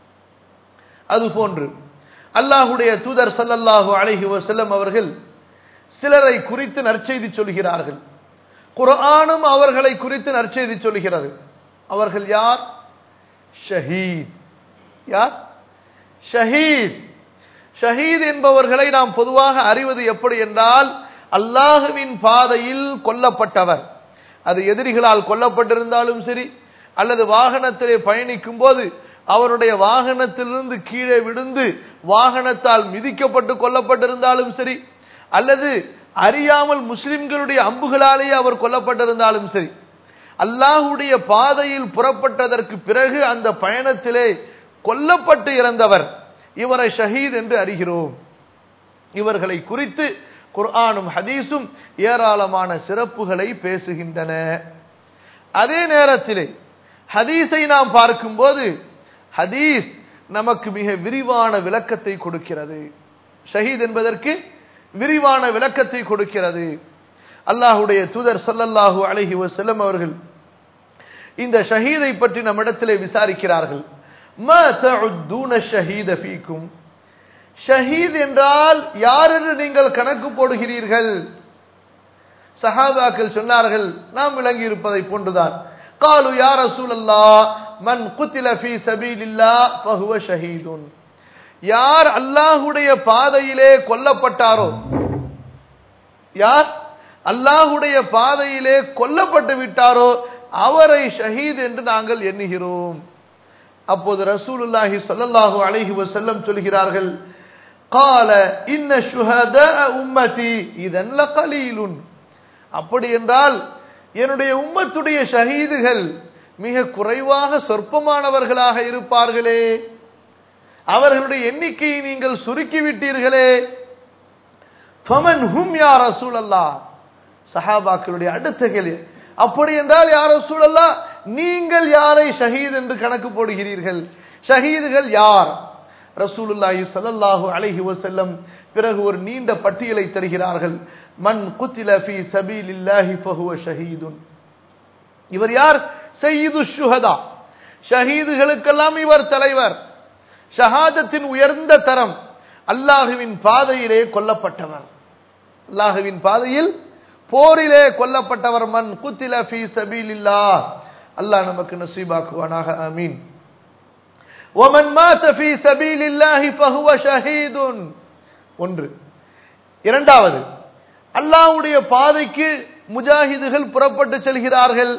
அதுபோன்று அல்லாஹுடைய தூதர் ஸல்லல்லாஹு அலைஹி வஸல்லம் அவர்கள் சிலரை குறித்து நற்செய்தி சொல்கிறார்கள் குர்ஆனும் அவர்களை குறித்து நற்செய்தி சொல்கிறது அவர்கள் யார் ஷஹீத் யார் ஷஹீத் ஷஹீத் என்பவர்களை நாம் பொதுவாக அறிவது எப்படி என்றால் அல்லாஹுவின் பாதையில் கொல்லப்பட்டவர் அது எதிரிகளால் கொல்லப்பட்டிருந்தாலும் சரி அல்லது வாகனத்திலே பயணிக்கும் போது அவருடைய வாகனத்திலிருந்து கீழே விழுந்து வாகனத்தால் மிதிக்கப்பட்டு கொல்லப்பட்டிருந்தாலும் சரி அல்லது அறியாமல் முஸ்லிம்களுடைய அம்புகளாலேயே அவர் கொல்லப்பட்டிருந்தாலும் சரி அல்லாஹுடைய பாதையில் புறப்பட்டதற்கு பிறகு அந்த பயணத்திலே கொல்லப்பட்டு இறந்தவர் இவரை ஷஹீத் என்று அறிகிறோம் இவர்களை குறித்து குர்ஆனும் ஹதீஸும் ஏராளமான சிறப்புகளை பேசுகின்றன அதே நேரத்திலே ஹதீஸை நாம் பார்க்கும்போது ஹதீஸ் நமக்கு மிக விரிவான விளக்கத்தை கொடுக்கிறது ஷஹீத் என்பதற்கு விரிவான விளக்கத்தை கொடுக்கிறது அல்லாஹுடைய தூதர் ஸல்லல்லாஹு அலைஹி வஸல்லம் அவர்கள் இந்த ஷஹீதை பற்றி நம்மிடத்திலே விசாரிக்கிறார்கள் மா தஉத்தூன ஷஹீத ஃபீக்கும் ஷஹீத் என்றால் யார் என்று நீங்கள் கணக்கு போடுகிறீர்கள் சஹாபாக்கள் சொன்னார்கள் நாம் விளங்கி இருப்பதை போன்றுதான் قالوا يا رسول الله من قتل في سبيل الله فهو شهيد யார் அல்லாஹ்வுடைய பாதையிலே கொல்லப்பட்டாரோ யார் அல்லாஹ்வுடைய பாதையிலே கொல்லப்பட்டு விட்டாரோ அவரை ஷஹீத் என்று நாங்கள் எண்ணுகிறோம் அப்போது ரசூலுல்லாஹி ஸல்லல்லாஹு அலைஹி வஸல்லம் சொல்கிறார்கள் قال ان شهداء امتي اذا لقليل அப்படி என்றால் என்னுடைய உம்மத்துடைய ஷஹீதுகள் மிக குறைவாக சொற்பமானவர்களாக இருப்பார்களே அவர்களுடைய எண்ணிக்கையை நீங்கள் சுருக்கி விட்டீர்களே ஃபமன் ஹும் யா ரசூலல்லாஹ் சஹாபாக்களுடைய அடுத்த கேள்வி அப்படி என்றால் யார் ரசூலல்லா நீங்கள் யாரை ஷஹீத் என்று கணக்கு போடுகிறீர்கள் ஷஹீதுகள் யார் ரசூலுல்லாஹி ஸல்லல்லாஹு அலைஹி வஸல்லம் பிறகு ஒரு நீண்ட பட்டியலை தருகிறார்கள் மன் குத்தில ஃபீ சபீலில்லாஹி ஃபஹுவ ஷஹீதுன் இவர் யார் சையீது ஷுஹதா ஷஹீதுகளுக்கெல்லாம் இவர் தலைவர் ஷஹாதத்தின் உயர்ந்த தரம் அல்லாஹுவின் பாதையிலே கொல்லப்பட்டவர் அல்லாஹுவின் பாதையில் போரிலே கொல்லப்பட்டவர் மன் குத்தில ஃபீ சபீலில்லாஹ் அல்லாஹ் நமக்கு நசீபாக்குவானாக ஆமீன் ومن مات في سبيل الله فهو شهيد ஒன்று இரண்டாவது அல்லாஹ்வுடைய பாதைக்கு முஜாஹிதுகள் புறப்பட்டு செல்கிறார்கள்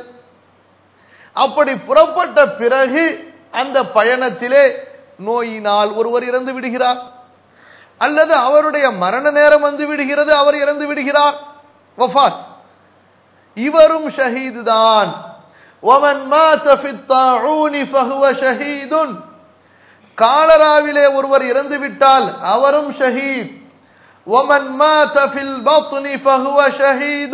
அப்படி புறப்பட்ட பிறகு அந்த பயணத்திலே நோயினால் ஒருவர் இறந்து விடுகிறார் அல்லது அவருடைய மரண நேரம் வந்து விடுகிறது அவர் இறந்து விடுகிறார் வஃபாத் இவரும் ஷஹீது தான் ومن مات في الطاعون فهو شهيد காலராவிலே ஒருவர் இறந்து விட்டால் அவரும் ஷஹீத் ومن مات في البطن فهو شهيد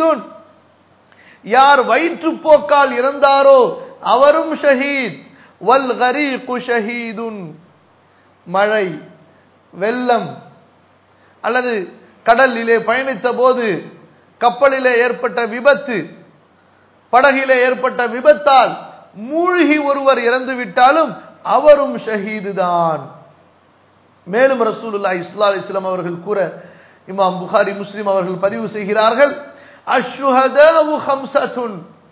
யார் வயிற்றுப்போக்கால் இறந்தாரோ அவரும் ஷஹீத் வல் கரீகு ஷஹீதுன் மழை வெள்ளம் அல்லது கடலிலே பயணித்த போது கப்பலிலே ஏற்பட்ட விபத்து படகிலே ஏற்பட்ட விபத்தால் மூழ்கி ஒருவர் இறந்து விட்டாலும் அவரும் ஷஹீது தான் மேலும் ரசூலுல்லா இஸ்லா இஸ்லாம் அவர்கள் கூற இமாம் புகாரி முஸ்லிம் அவர்கள் பதிவு செய்கிறார்கள் அஷ்ஹதாவு ஹம்சத்துன்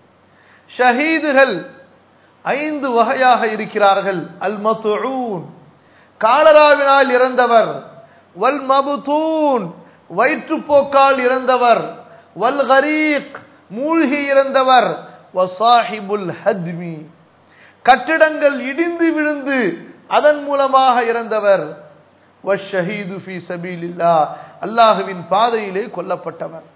ஷஹீதுகள் ஐந்து வகையாக இருக்கிறார்கள் அல் மத்துஊன் காலராவினால் இறந்தவர் வல் மபுதூன் வயிற்றுப்போக்கால் இறந்தவர் வல் கரீக் மூழ்கி இறந்தவர் வசாஹிபுல் ஹத்மி கட்டிடங்கள் இடிந்து விழுந்து அதன் மூலமாக இறந்தவர் வஷஹீது ஃபி சபீலில்லா அல்லாஹுவின் பாதையிலே கொல்லப்பட்டவர்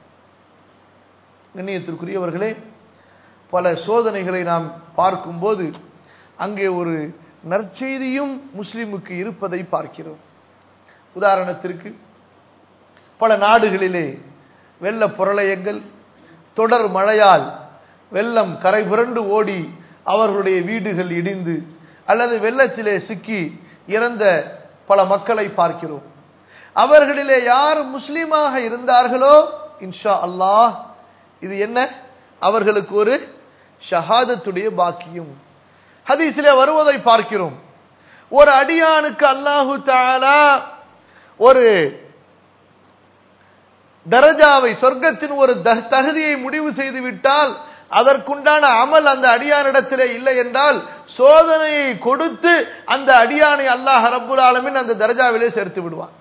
கண்ணியத்திற்குரியவர்களே பல சோதனைகளை நாம் பார்க்கும்போது அங்கே ஒரு நற்செய்தியும் முஸ்லிமுக்கு இருப்பதை பார்க்கிறோம் உதாரணத்திற்கு பல நாடுகளிலே வெள்ள பிரளயங்கள் தொடர் மழையால் வெள்ளம் கரை புரண்டு ஓடி அவர்களுடைய வீடுகள் இடிந்து அல்லது வெள்ளத்திலே சிக்கி இறந்த பல மக்களை பார்க்கிறோம் அவர்களிலே யார் முஸ்லீமாக இருந்தார்களோ இன்ஷா அல்லாஹ் இது என்ன அவர்களுக்கு ஒரு ஷஹாதத்துடைய பாக்கியம் ஹதீஸிலே வருவதை பார்க்கிறோம் ஒரு அடியானுக்கு அல்லாஹு தாலா ஒரு தரஜாவை சொர்க்கத்தின் ஒரு தகுதியை முடிவு செய்து விட்டால் அதற்குண்டான அமல் அந்த அடியானிடத்திலே இல்லை என்றால் சோதனையை கொடுத்து அந்த அடியானை அல்லாஹ் ரப்புல் ஆலமின் அந்த தரஜாவிலே சேர்த்து விடுவான்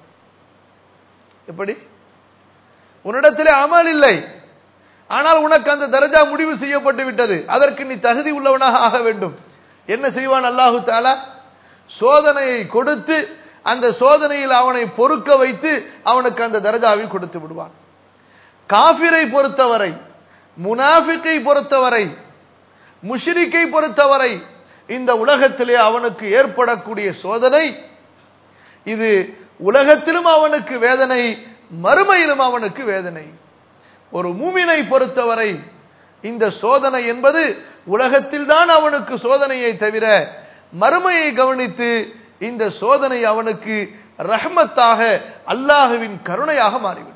எப்படி உன்னிடத்திலே அமல் இல்லை ஆனால் உனக்கு அந்த தரஜா முடிவு செய்யப்பட்டு விட்டது அதற்கு நீ தகுதி உள்ளவனாக ஆக வேண்டும் என்ன செய்வான் அல்லாஹு தாலா சோதனையை கொடுத்து அந்த சோதனையில் அவனை பொறுக்க வைத்து அவனுக்கு அந்த தரஜாவை கொடுத்து விடுவான் காபிரை பொறுத்தவரை முனாஃபிக்கை பொறுத்தவரை முஷிரிக்கை பொறுத்தவரை இந்த உலகத்திலே அவனுக்கு ஏற்படக்கூடிய சோதனை இது உலகத்திலும் அவனுக்கு வேதனை மறுமையிலும் அவனுக்கு வேதனை ஒரு மூமினை பொறுத்தவரை இந்த சோதனை என்பது உலகத்தில் தான் அவனுக்கு சோதனையை தவிர மறுமையை கவனித்து இந்த சோதனை அவனுக்கு ரஹ்மத்தாக அல்லாஹுவின் கருணையாக மாறிவிடும்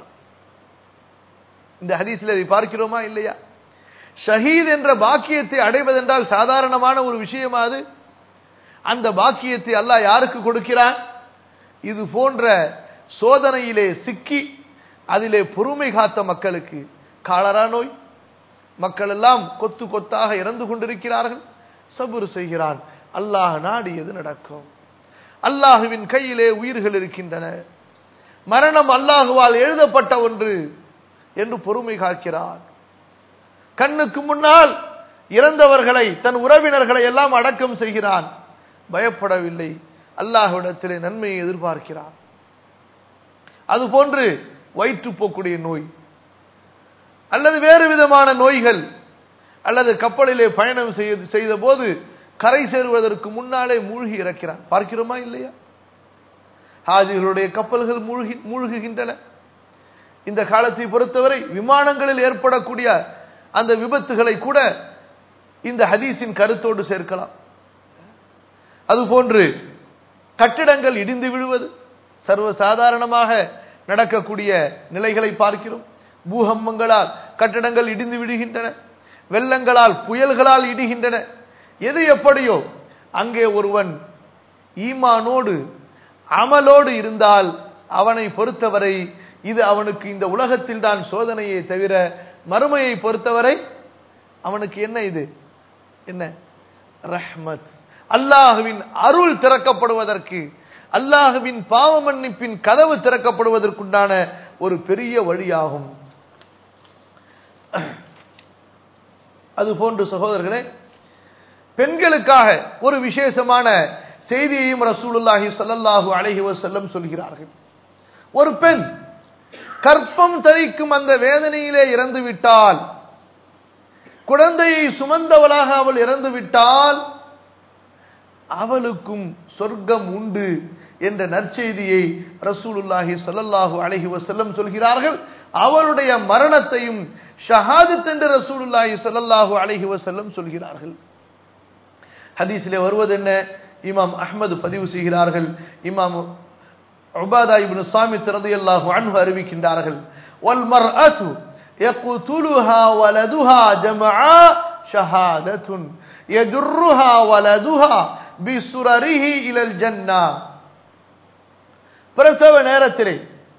இந்த ஹதீஸில் இதை பார்க்கிறோமா இல்லையா ஷஹீத் என்ற பாக்கியத்தை அடைவதென்றால் சாதாரணமான ஒரு விஷயமா அது அந்த பாக்கியத்தை அல்லாஹ் யாருக்கு கொடுக்கிறான் இது போன்ற சோதனையிலே சிக்கி அதிலே பொறுமை காத்த மக்களுக்கு காலரா நோய் மக்கள் எல்லாம் கொத்து கொத்தாக இறந்து கொண்டிருக்கிறார்கள் சபுர் செய்கிறான் அல்லாஹ் நாடியது நடக்கும் அல்லாஹுவின் கையிலே உயிர்கள் இருக்கின்றன மரணம் அல்லாஹுவால் எழுதப்பட்ட ஒன்று என்று பொறுமை காக்கிறான் கண்ணுக்கு முன்னால் இறந்தவர்களை தன் உறவினர்களை எல்லாம் அடக்கம் செய்கிறான் பயப்படவில்லை அல்லாஹ்விடத்திலே நன்மையை எதிர்பார்க்கிறான் அதுபோன்று வயிற்றுப்போக்குடைய நோய் அல்லது வேறு விதமான நோய்கள் அல்லது கப்பலிலே பயணம் செய்த போது கரை சேருவதற்கு முன்னாலே மூழ்கி இறக்கிறான் பார்க்கிறோமா இல்லையா ஹாஜிகளுடைய கப்பல்கள் மூழ்கி மூழ்குகின்றன இந்த காலத்தை பொறுத்தவரை விமானங்களில் ஏற்படக்கூடிய அந்த விபத்துகளை கூட இந்த ஹதீஸின் கருத்தோடு சேர்க்கலாம் அதுபோன்று கட்டிடங்கள் இடிந்து விழுவது சர்வ சாதாரணமாக நடக்கக்கூடிய நிலைகளை பார்க்கிறோம் பூகம்பங்களால் கட்டடங்கள் இடிந்து விடுகின்றன வெள்ளங்களால் புயல்களால் இடிகின்றன எது எப்படியோ அங்கே ஒருவன் ஈமானோடு அமலோடு இருந்தால் அவனை பொறுத்தவரை இது அவனுக்கு இந்த உலகத்தில் தான் சோதனையை தவிர மறுமையை பொறுத்தவரை அவனுக்கு என்ன இது என்ன ரஹ்மத் அல்லாஹுவின் அருள் திறக்கப்படுவதற்கு அல்லாஹுவின் பாவ மன்னிப்பின் கதவு திறக்கப்படுவதற்குண்டான ஒரு பெரிய வழியாகும் அதுபோன்று சகோதரர்களே பெண்களுக்காக ஒரு விசேஷமான செய்தியையும் ரசூலுல்லாஹி ஸல்லல்லாஹு அலைஹி வஸல்லம் சொல்கிறார்கள் ஒரு பெண் கற்பம் தரிக்கும் அந்த வேதனையிலே இறந்து விட்டால் குழந்தையை சுமந்தவளாக அவள் இறந்து விட்டால் அவளுக்கும் சொர்க்கம் உண்டு என்ற நற்செய்தியை ரசூலுல்லாஹி ஸல்லல்லாஹு அலைஹி வஸல்லம் சொல்கிறார்கள் அவளுடைய மரணத்தையும் ஷஹாதத் என்று ரசூலுல்லாஹி ஸல்லல்லாஹு அலைஹி வஸல்லம் சொல்கிறார்கள் ஹதீஸிலே வருவது என்ன இமாம் அஹ்மது பதிவு செய்கிறார்கள் இமாம் உபாதா இப்னு சாமித் ரலியல்லாஹு அன்ஹு அறிவிக்கின்றார்கள் வல் மர்அத்து يقتلها ولدها جمعا شهادة يجرها ولدها بسرره إلى الجنة பிரசவ நேரத்திலே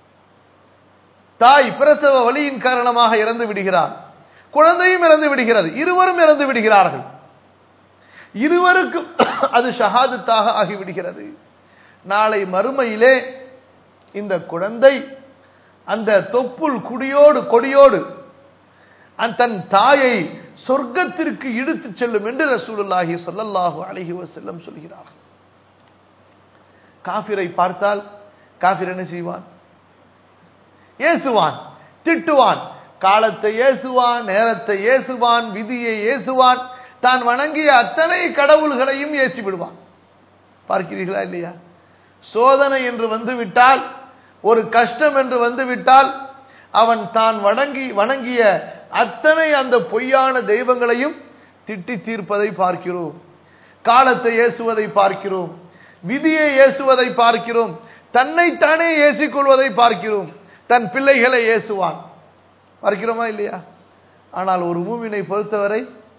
தாய் பிரசவ வலியின் காரணமாக இறந்து விடுகிறார் குழந்தையும் இறந்து விடுகிறது இருவரும் இறந்து விடுகிறார்கள் இருவருக்கும் அது ஷஹாதத்தாக ஆகிவிடுகிறது நாளை மறுமையிலே இந்த குழந்தை அந்த தொப்புள் குடியோடு கொடியோடு தன் தாயை சொர்க்கத்திற்கு இழுத்து செல்லும் என்று ரசூலுல்லாஹி சொல்லல்லாஹு அழகி செல்லம் சொல்கிறார்கள் காபிரை பார்த்தால் காபிர் என்ன செய்வான் ஏசுவான் திட்டுவான் காலத்தை ஏசுவான் நேரத்தை ஏசுவான் விதியை ஏசுவான் தான் வணங்கிய அத்தனை கடவுள்களையும் ஏசி விடுவான் பார்க்கிறீர்களா இல்லையா சோதனை என்று வந்துவிட்டால் ஒரு கஷ்டம் என்று வந்துவிட்டால் அவன் தான் வணங்கி வணங்கிய அத்தனை அந்த பொய்யான தெய்வங்களையும் திட்டி தீர்ப்பதை பார்க்கிறோம் காலத்தை ஏசுவதை பார்க்கிறோம் விதியை ஏசுவதை பார்க்கிறோம் தன்னைத்தானே ஏசிக்கொள்வதை பார்க்கிறோம் தன் பிள்ளைகளை ஏசுவான் பார்க்கிறோமா இல்லையா ஆனால் ஒரு மூவினை பொறுத்தவரை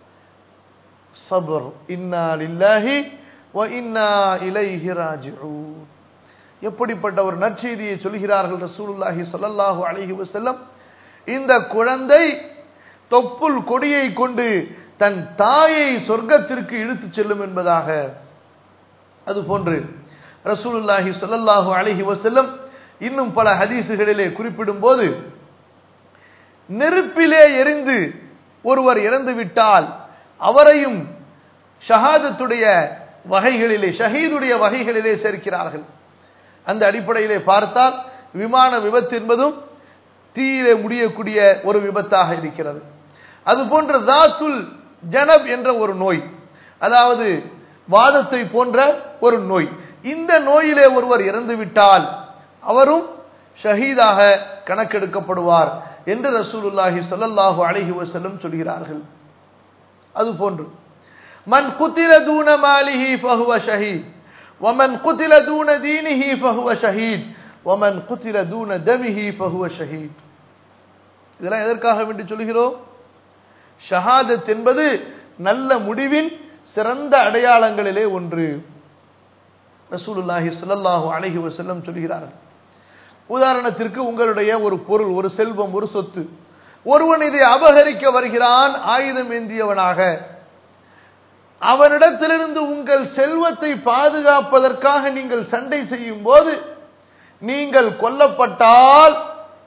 சபர் இன்னா லில்லாஹி வ இன்னா இலைஹி ராஜிஊன் எப்படிப்பட்ட ஒரு நற்செய்தியை சொல்கிறார்கள் ரசூலுல்லாஹி ஸல்லல்லாஹு அலைஹி வஸல்லம் இந்த குழந்தை தொப்புள் கொடியை கொண்டு தன் தாயை சொர்க்கத்திற்கு இழுத்துச் செல்லும் என்பதாக அது போன்று ரசூலுல்லாஹி ஸல்லல்லாஹு அலைஹி வஸல்லம் இன்னும் பல ஹதீசுகளிலே குறிப்பிடும் போது நெருப்பிலே எரிந்து ஒருவர் இறந்து விட்டால் அவரையும் ஷஹாதத்துடைய வகைகளிலே ஷஹீதுடைய வகைகளிலே சேர்க்கிறார்கள் அந்த அடிப்படையிலே பார்த்தால் விமான விபத்து என்பதும் தீயிலே முடியக்கூடிய ஒரு விபத்தாக இருக்கிறது அதுபோன்ற தாத்துல் ஜனப் என்ற ஒரு நோய் அதாவது வாதத்தை போன்ற ஒரு நோய் இந்த நோயிலே ஒருவர் இறந்து விட்டால் அவரும் ஷஹீதாக கணக்கெடுக்கப்படுவார் என்று ரசூலுல்லாஹி ஸல்லல்லாஹு அலைஹி வஸல்லம் சொல்கிறார்கள் அது போன்று மன் குத்தில தூன மாலிஹி ஃபஹுவ ஷஹீத் ومن قتل دون دينه فهو شهيد ومن قتل دون دمه فهو شهيد இதெல்லாம் எதற்காக வேண்டி சொல்கிறோம் ஷஹாதத் என்பது நல்ல முடிவின் சிறந்த அடையாளங்களிலே ஒன்று ரசூலுல்லாஹி ஸல்லல்லாஹு அலைஹி வஸல்லம் சொல்கிறார்கள் உதாரணத்திற்கு உங்களுடைய ஒரு பொருள் ஒரு செல்வம் ஒரு சொத்து ஒருவன் இதை அபகரிக்க வருகிறான் ஆயுதம் ஏந்தியவனாக அவனிடத்திலிருந்து உங்கள் செல்வத்தை பாதுகாப்பதற்காக நீங்கள் சண்டை செய்யும் போது நீங்கள் கொல்லப்பட்டால்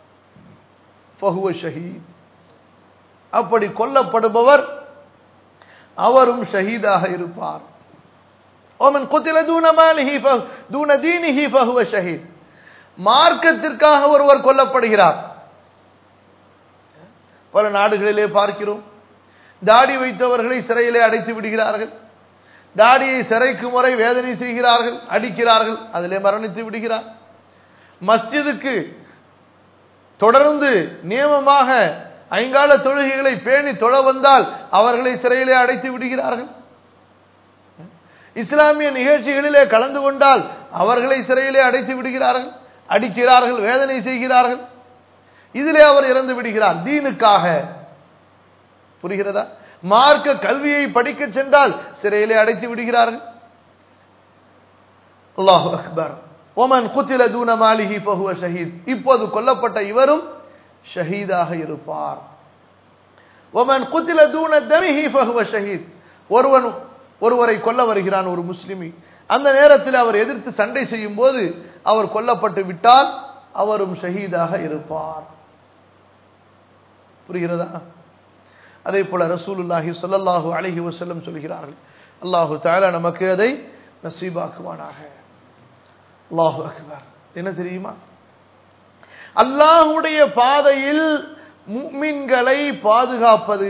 ஷஹீத் அப்படி கொல்லப்படுபவர் அவரும் ஷஹீதாக இருப்பார் ஓமன் குத்தில தூணமாலிஹி தூண தீனிஹி ஃபஹுவ ஷஹீத் மார்க்கத்திற்காக ஒருவர் கொல்லப்படுகிறார் பல நாடுகளிலே பார்க்கிறோம் தாடி வைத்தவர்களை சிறையிலே அடைத்து விடுகிறார்கள் தாடியை சிறைக்கு முறை வேதனை செய்கிறார்கள் அடிக்கிறார்கள் அதிலே மரணித்து விடுகிறார் மஸ்ஜிதுக்கு தொடர்ந்து நியமமாக ஐங்கால தொழுகைகளை பேணி தொழ வந்தால் அவர்களை சிறையிலே அடைத்து விடுகிறார்கள் இஸ்லாமிய நிகழ்ச்சிகளிலே கலந்து கொண்டால் அவர்களை சிறையிலே அடைத்து விடுகிறார்கள் அடிக்கிறார்கள் வேதனை செய்கிறார்கள் இதிலே அவர் இறந்து விடுகிறார் தீனுக்காக புரிகிறதா மார்க்க கல்வியை படிக்க சென்றால் சிறையிலே அடைத்து விடுகிறார்கள் அல்லாஹு அக்பர் ஒமன் குத்தில தூன மாலிஹி பகுவ ஷஹீத் இப்போது கொல்லப்பட்ட இவரும் ஷஹீதாக இருப்பார் ஒமன் குத்தில தூன தமிஹி பகுவ ஷஹீத் ஒருவன் ஒருவரை கொல்ல வருகிறான் ஒரு முஸ்லிமி அந்த நேரத்தில் அவர் எதிர்த்து சண்டை செய்யும் போது அவர் கொல்லப்பட்டு விட்டால் அவரும் ஷஹீதாக இருப்பார் புரிகிறதா அதே போல ரசூலுல்லாஹி சொல்லல்லாஹு அலஹி வசல்லம் சொல்கிறார்கள் அல்லாஹு தாலா நமக்கு அதை நசீபாக்குவானாக அல்லாஹு அக்பர் என்ன தெரியுமா அல்லாஹுடைய பாதையில் முக்மின்களை பாதுகாப்பது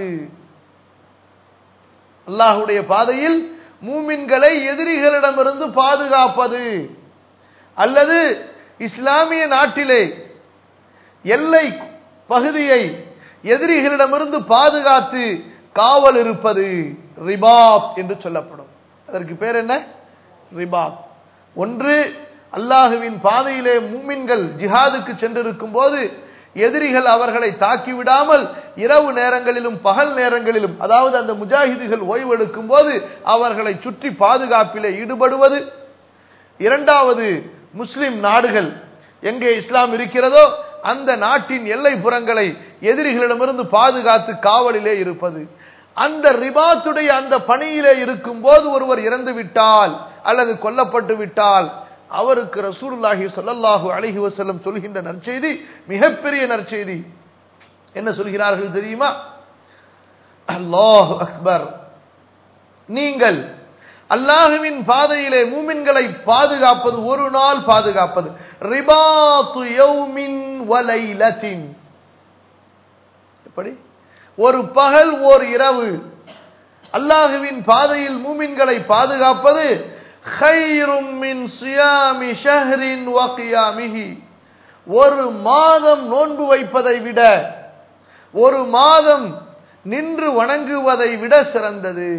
அல்லாஹுடைய பாதையில் மூமின்களை எதிரிகளிடமிருந்து பாதுகாப்பது அல்லது இஸ்லாமிய நாட்டிலே எல்லை பகுதியை எதிரிகளிடமிருந்து பாதுகாத்து காவல் இருப்பது ரிபாத் என்று சொல்லப்படும் அதற்கு பேர் என்ன ரிபாத் ஒன்று அல்லாஹுவின் பாதையிலே மூமின்கள் ஜிஹாதுக்கு சென்றிருக்கும் போது எதிரிகள் அவர்களை தாக்கிவிடாமல் இரவு நேரங்களிலும் பகல் நேரங்களிலும் அதாவது அந்த முஜாஹிதுகள் ஓய்வெடுக்கும் போது அவர்களை சுற்றி பாதுகாப்பிலே ஈடுபடுவது இரண்டாவது முஸ்லிம் நாடுகள் எங்கே இஸ்லாம் இருக்கிறதோ அந்த நாட்டின் எல்லை புறங்களை எதிரிகளிடமிருந்து பாதுகாத்து காவலிலே இருப்பது அந்த ரிபாத்துடைய அந்த பணியிலே இருக்கும் போது ஒருவர் இறந்து விட்டால் அல்லது கொல்லப்பட்டு விட்டால் அவருக்கு ரசூலுல்லாஹி சொல்லல்லாஹு அழகி வசல்லம் சொல்கின்ற நற்செய்தி மிகப்பெரிய நற்செய்தி என்ன சொல்கிறார்கள் தெரியுமா அல்லாஹ் அக்பர் நீங்கள் அல்லாஹுவின் பாதையிலே மூமின்களை பாதுகாப்பது ஒரு நாள் பாதுகாப்பது ரிபாத்து யௌமின் வலைலத்தின் எப்படி ஒரு பகல் ஓர் இரவு அல்லாஹுவின் பாதையில் மூமின்களை பாதுகாப்பது خيرٌ من صيام شهر وقيامه ஒரு மாதம் நோன்பு வைப்பதை விட ஒரு மாதம் நின்று வணங்குவதை விட சிறந்தது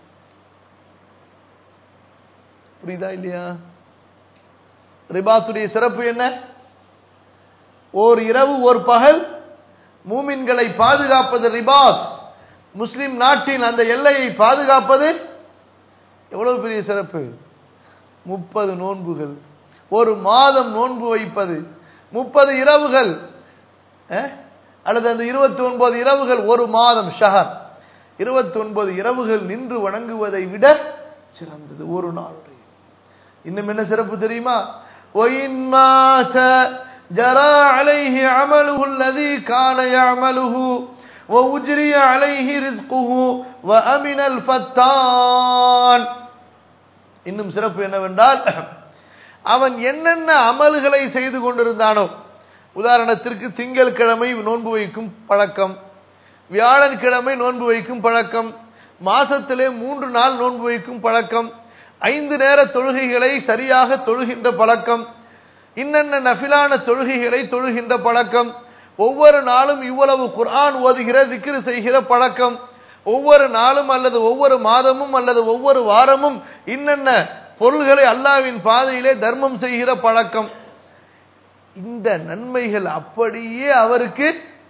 புரியுதா இல்லையா ரிபாத்துடைய சிறப்பு என்ன ஓர் இரவு ஒரு பகல் மூமின்களை பாதுகாப்பது ரிபாத் முஸ்லிம் நாட்டின் அந்த எல்லையை பாதுகாப்பது எவ்வளவு பெரிய சிறப்பு முப்பது நோன்புகள் ஒரு மாதம் நோன்பு வைப்பது முப்பது இரவுகள் அஹ், அல்லது அந்த இருபத்தி ஒன்பது இரவுகள் ஒரு மாதம் ஷஹர் இருபத்தி ஒன்பது இரவுகள் நின்று வணங்குவதை விட சிறந்தது ஒரு நாளுடைய இன்னும் என்ன சிறப்பு தெரியுமா وَإِنْ مَاتَ جَرَى عَلَيْهِ عَمَلُهُ الَّذِي كَانَ يَعْمَلُهُ وَأُجْرِيَ عَلَيْهِ رِزْقُهُ وَأَمِنَ الْفَتَّانِ இன்னும் சிறப்பு என்னவென்றால் அவன் என்னென்ன அமல்களை செய்து கொண்டிருந்தானோ உதாரணத்திற்கு திங்கள் கிழமை நோன்பு வைக்கும் பழக்கம் வியாழன்கிழமை நோன்பு வைக்கும் பழக்கம் மாசத்திலே மூன்று நாள் நோன்பு வைக்கும் பழக்கம் ஐந்து நேர தொழுகைகளை சரியாக தொழுகின்ற பழக்கம் இன்னென்ன நஃபிலான தொழுகைகளை தொழுகின்ற பழக்கம் ஒவ்வொரு நாளும் இவ்வளவு குர்ஆன் ஓதுகிற திக்ரு செய்கிற பழக்கம் ஒவ்வொரு நாளும் அல்லது ஒவ்வொரு மாதமும் அல்லது ஒவ்வொரு வாரமும் இன்னென்ன பொருள்களை அல்லாவின் பாதையிலே தர்மம் செய்கிற பழக்கம் இந்த நன்மைகள் அப்படியே அவருக்கு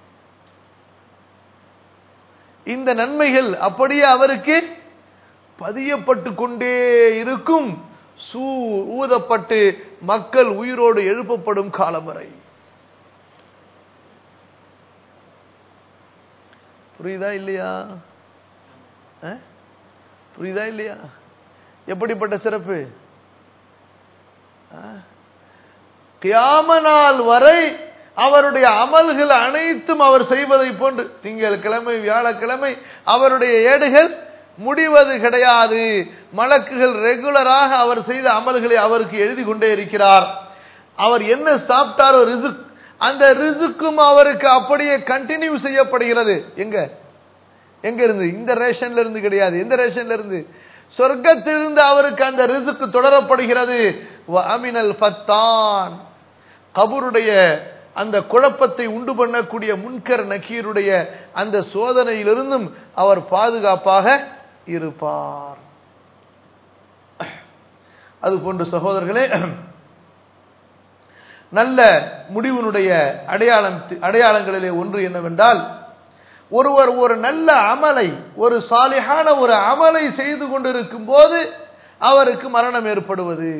இந்த நன்மைகள் அப்படியே அவருக்கு பதியப்பட்டு கொண்டே இருக்கும் சூ ஊதப்பட்டு மக்கள் உயிரோடு எழுப்பப்படும் காலம் வரை புரியுதா இல்லையா அஹ்? புரியுதா இல்லையா எப்படிப்பட்ட சிறப்பு அஹ்? கியாம நாள் வரை அவருடைய அமல்கள் அனைத்தும் அவர் செய்வதை போன்று திங்கள் கிழமை வியாழக்கிழமை அவருடைய ஏடுகள் முடிவது கிடையாது மலக்குகள் ரெகுலராக அவர் செய்த அமல்களை அவருக்கு எழுதி கொண்டே இருக்கிறார் அவர் என்ன சாப்பிட்டாரோ ரிசுக் அந்த ரிசுக்கும் அவருக்கு அப்படியே கண்டினியூ செய்யப்படுகிறது எங்க எங்க இருந்து இந்த ரேஷன்ல இருந்து கிடையாது எந்த ரேஷன்ல இருந்து சொர்க்கத்திலிருந்து அவருக்கு அந்த ரிசுக்கு தொடரப்படுகிறது அமினல் ஃபத்தான் கபருடைய அந்த குழப்பத்தை உண்டு பண்ணக்கூடிய முன்கர் நக்கீருடைய அந்த சோதனையிலிருந்தும் அவர் பாதுகாப்பாக இருப்பார் அது போன்று சகோதரர்களே நல்ல முடிவினுடைய அடையாளம் அடையாளங்களிலே ஒன்று என்னவென்றால் ஒருவர் ஒரு நல்ல அமலை ஒரு சாலிகான ஒரு அமலை செய்து கொண்டிருக்கும் போது அவருக்கு மரணம் ஏற்படுவது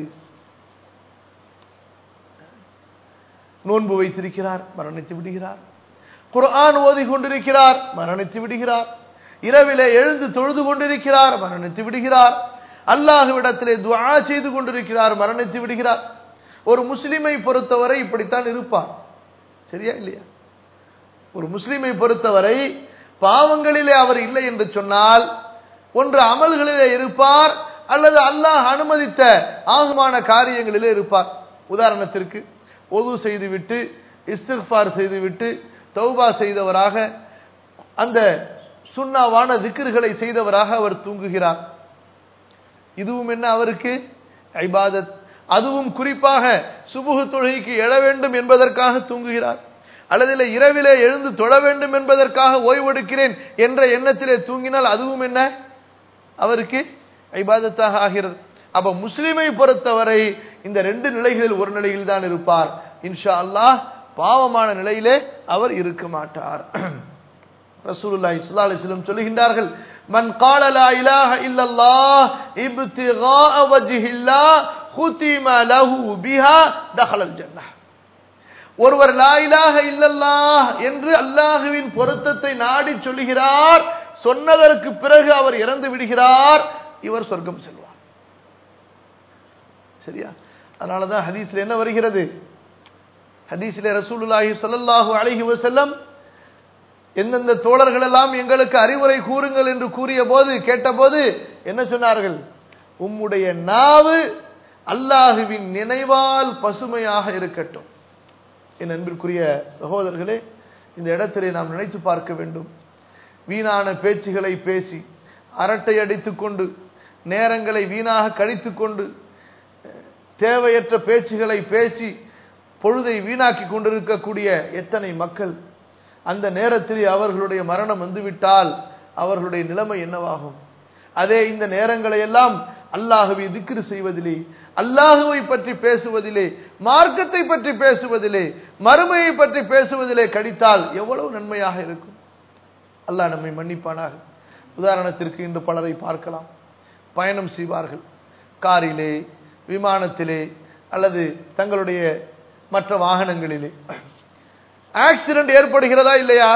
நோன்பு வைத்திருக்கிறார் மரணித்து விடுகிறார் குர்ஆன் ஓதி கொண்டிருக்கிறார் மரணித்து விடுகிறார் இரவிலே எழுந்து தொழுது கொண்டிருக்கிறார் மரணித்து விடுகிறார் அல்லாஹுவிடத்திலே துஆ செய்து கொண்டிருக்கிறார் மரணித்து விடுகிறார் ஒரு முஸ்லிமை பொறுத்தவரை இப்படித்தான் இருப்பார் சரியா இல்லையா ஒரு முஸ்லிமை பொறுத்தவரை பாவங்களிலே அவர் இல்லை என்று சொன்னால் ஒன்று அமல்களிலே இருப்பார் அல்லது அல்லாஹ் அனுமதித்த ஆகுமான காரியங்களிலே இருப்பார் உதாரணத்திற்கு ஒது செய்துவிட்டு இஸ்திஃபார் செய்துவிட்டு தௌபா செய்தவராக அந்த சுண்ணாவான திக்ருகளை செய்தவராக அவர் தூங்குகிறார் இதுவும் என்ன அவருக்கு ஐபாதத் அதுவும் குறிப்பாக சுபுகு தொழுகைக்கு எழ வேண்டும் என்பதற்காக தூங்குகிறார் அல்லது இல்லை இரவிலே எழுந்து தொழ வேண்டும் என்பதற்காக ஓய்வெடுக்கிறேன் என்ற எண்ணத்திலே தூங்கினால் அதுவும் என்ன அவருக்கு ஐபாதத்தாக ஆகிறது அப்ப முஸ்லிமை பொறுத்தவரை இந்த ரெண்டு நிலைகளில் ஒரு நிலையில் தான் இருப்பார் இன்ஷா அல்லாஹ் பாவமான நிலையிலே அவர் இருக்க மாட்டார் ரசூலுல்லாஹி ஸல்லல்லாஹு அலைஹி வஸல்லம் சொல்லுகின்றார்கள் மன் قال لا اله الا الله ابتغاء وجه الله ختم له بها دخل الجنه ஒருவர் லா இலாஹ இல்லல்லாஹ் என்று அல்லாஹுவின் பொருத்தத்தை நாடி சொல்லுகிறார் சொன்னதற்கு பிறகு அவர் இறந்து விடுகிறார் இவர் சொர்க்கம் செல்வார் சரியா அதனாலதான் ஹதீஸ்ல என்ன வருகிறது ஹதீஸ்ல ரசூலுல்லாஹி ஸல்லல்லாஹு அலைஹி வஸல்லம் எந்தெந்த தோழர்கள் எல்லாம் எங்களுக்கு அறிவுரை கூறுங்கள் என்று கூறிய போது கேட்டபோது என்ன சொன்னார்கள் உம்முடைய நாவு அல்லாஹுவின் நினைவால் பசுமையாக இருக்கட்டும் என் அன்பிற்குரிய சகோதரர்களே இந்த இடத்திலே நாம் நினைத்து பார்க்க வேண்டும் வீணான பேச்சுகளை பேசி அரட்டை அடித்துக் கொண்டு நேரங்களை வீணாக கழித்துக் கொண்டு தேவையற்ற பேச்சுகளை பேசி பொழுதை வீணாக்கி கொண்டிருக்கக்கூடிய எத்தனை மக்கள் அந்த நேரத்தில் அவர்களுடைய மரணம் வந்துவிட்டால் அவர்களுடைய நிலைமை என்னவாகும் அதே இந்த நேரங்களை எல்லாம் அல்லாஹுவை திக்ரு செய்வதிலே அல்லாஹுவை பற்றி பேசுவதிலே மார்க்கத்தை பற்றி பேசுவதிலே மறுமையை பற்றி பேசுவதிலே கடித்தால் எவ்வளவு நன்மையாக இருக்கும் அல்லாஹ் நம்மை மன்னிப்பானாக உதாரணத்திற்கு இன்று பலரை பார்க்கலாம் பயணம் செய்வார்கள் காரிலே விமானத்திலே அல்லது தங்களுடைய மற்ற வாகனங்களிலே ஆக்சிடென்ட் ஏற்படுகிறதா இல்லையா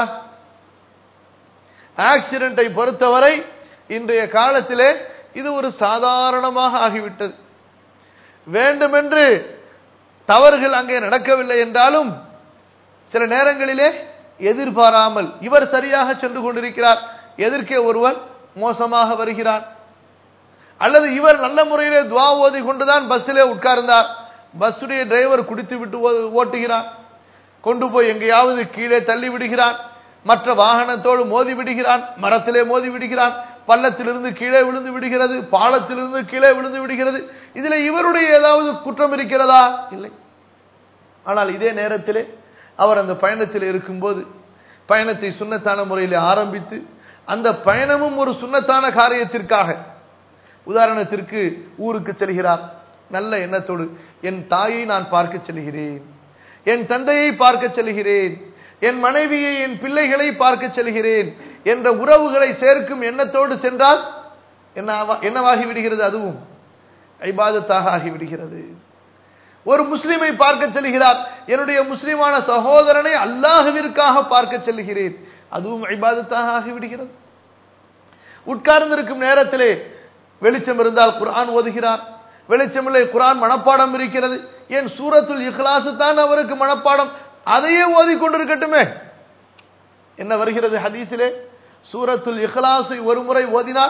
ஆக்சிடென்ட்டை பொறுத்தவரை இன்றைய காலத்திலே இது ஒரு சாதாரணமாக ஆகிவிட்டது வேண்டுமென்று தவறுகள் அங்கே நடக்கவில்லை என்றாலும் சில நேரங்களிலே எதிர்பாராமல் இவர் சரியாக சென்று கொண்டிருக்கிறார் எதிர்க்கே ஒருவன் மோசமாக வருகிறான் அல்லது இவர் நல்ல முறையிலே துவா ஓதி கொண்டுதான் பஸ்ஸிலே உட்கார்ந்தார் பஸ்ஸுடைய டிரைவர் குடித்து விட்டு ஓ- ஓட்டுகிறான் கொண்டு போய் எங்கேயாவது கீழே தள்ளி விடுகிறான் மற்ற வாகனத்தோடு மோதி விடுகிறான் மரத்திலே மோதி விடுகிறான் பள்ளத்திலிருந்து கீழே விழுந்து விடுகிறது பாலத்திலிருந்து கீழே விழுந்து விடுகிறது இதுல இவருடைய ஏதாவது குற்றம் இருக்கிறதா இல்லை ஆனால் இதே நேரத்திலே அவர் அந்த பயணத்தில் இருக்கும்போது பயணத்தை சுண்ணத்தான முறையில் ஆரம்பித்து அந்த பயணமும் ஒரு சுண்ணத்தான காரியத்திற்காக உதாரணத்திற்கு ஊருக்கு செல்கிறார் நல்ல எண்ணத்தோடு என் தாயை நான் பார்க்க செல்கிறேன் என் தந்தையை பார்க்க செல்கிறேன் என் மனைவியை என் பிள்ளைகளை பார்க்க செல்கிறேன் என்ற உறவுகளை சேர்க்கும் எண்ணத்தோடு சென்றால் என்ன என்னவாகி விடுகிறது அதுவும் ஐபாதத்தாக ஆகிவிடுகிறது ஒரு முஸ்லிமை பார்க்க செல்கிறார் என்னுடைய முஸ்லிமான சகோதரனை அல்லாஹுவிற்காக பார்க்க செல்கிறேன் அதுவும் ஐபாதத்தாக ஆகிவிடுகிறது உட்கார்ந்திருக்கும் நேரத்திலே வெளிச்சம் இருந்தால் குர்ஆன் ஓதுகிறார் வெளிச்சமில்லை குர்ஆன் மனப்பாடம் இருக்கிறது ஏன் சூரத்துல் இஹ்லாஸ் தான் அவருக்கு மனப்பாடம் அதையே ஓதிக்கொண்டிருக்கட்டுமே என்ன வருகிறது ஹதீஸிலே சூரத்துல் இஹ்லாஸை ஒரு முறை ஓதினார்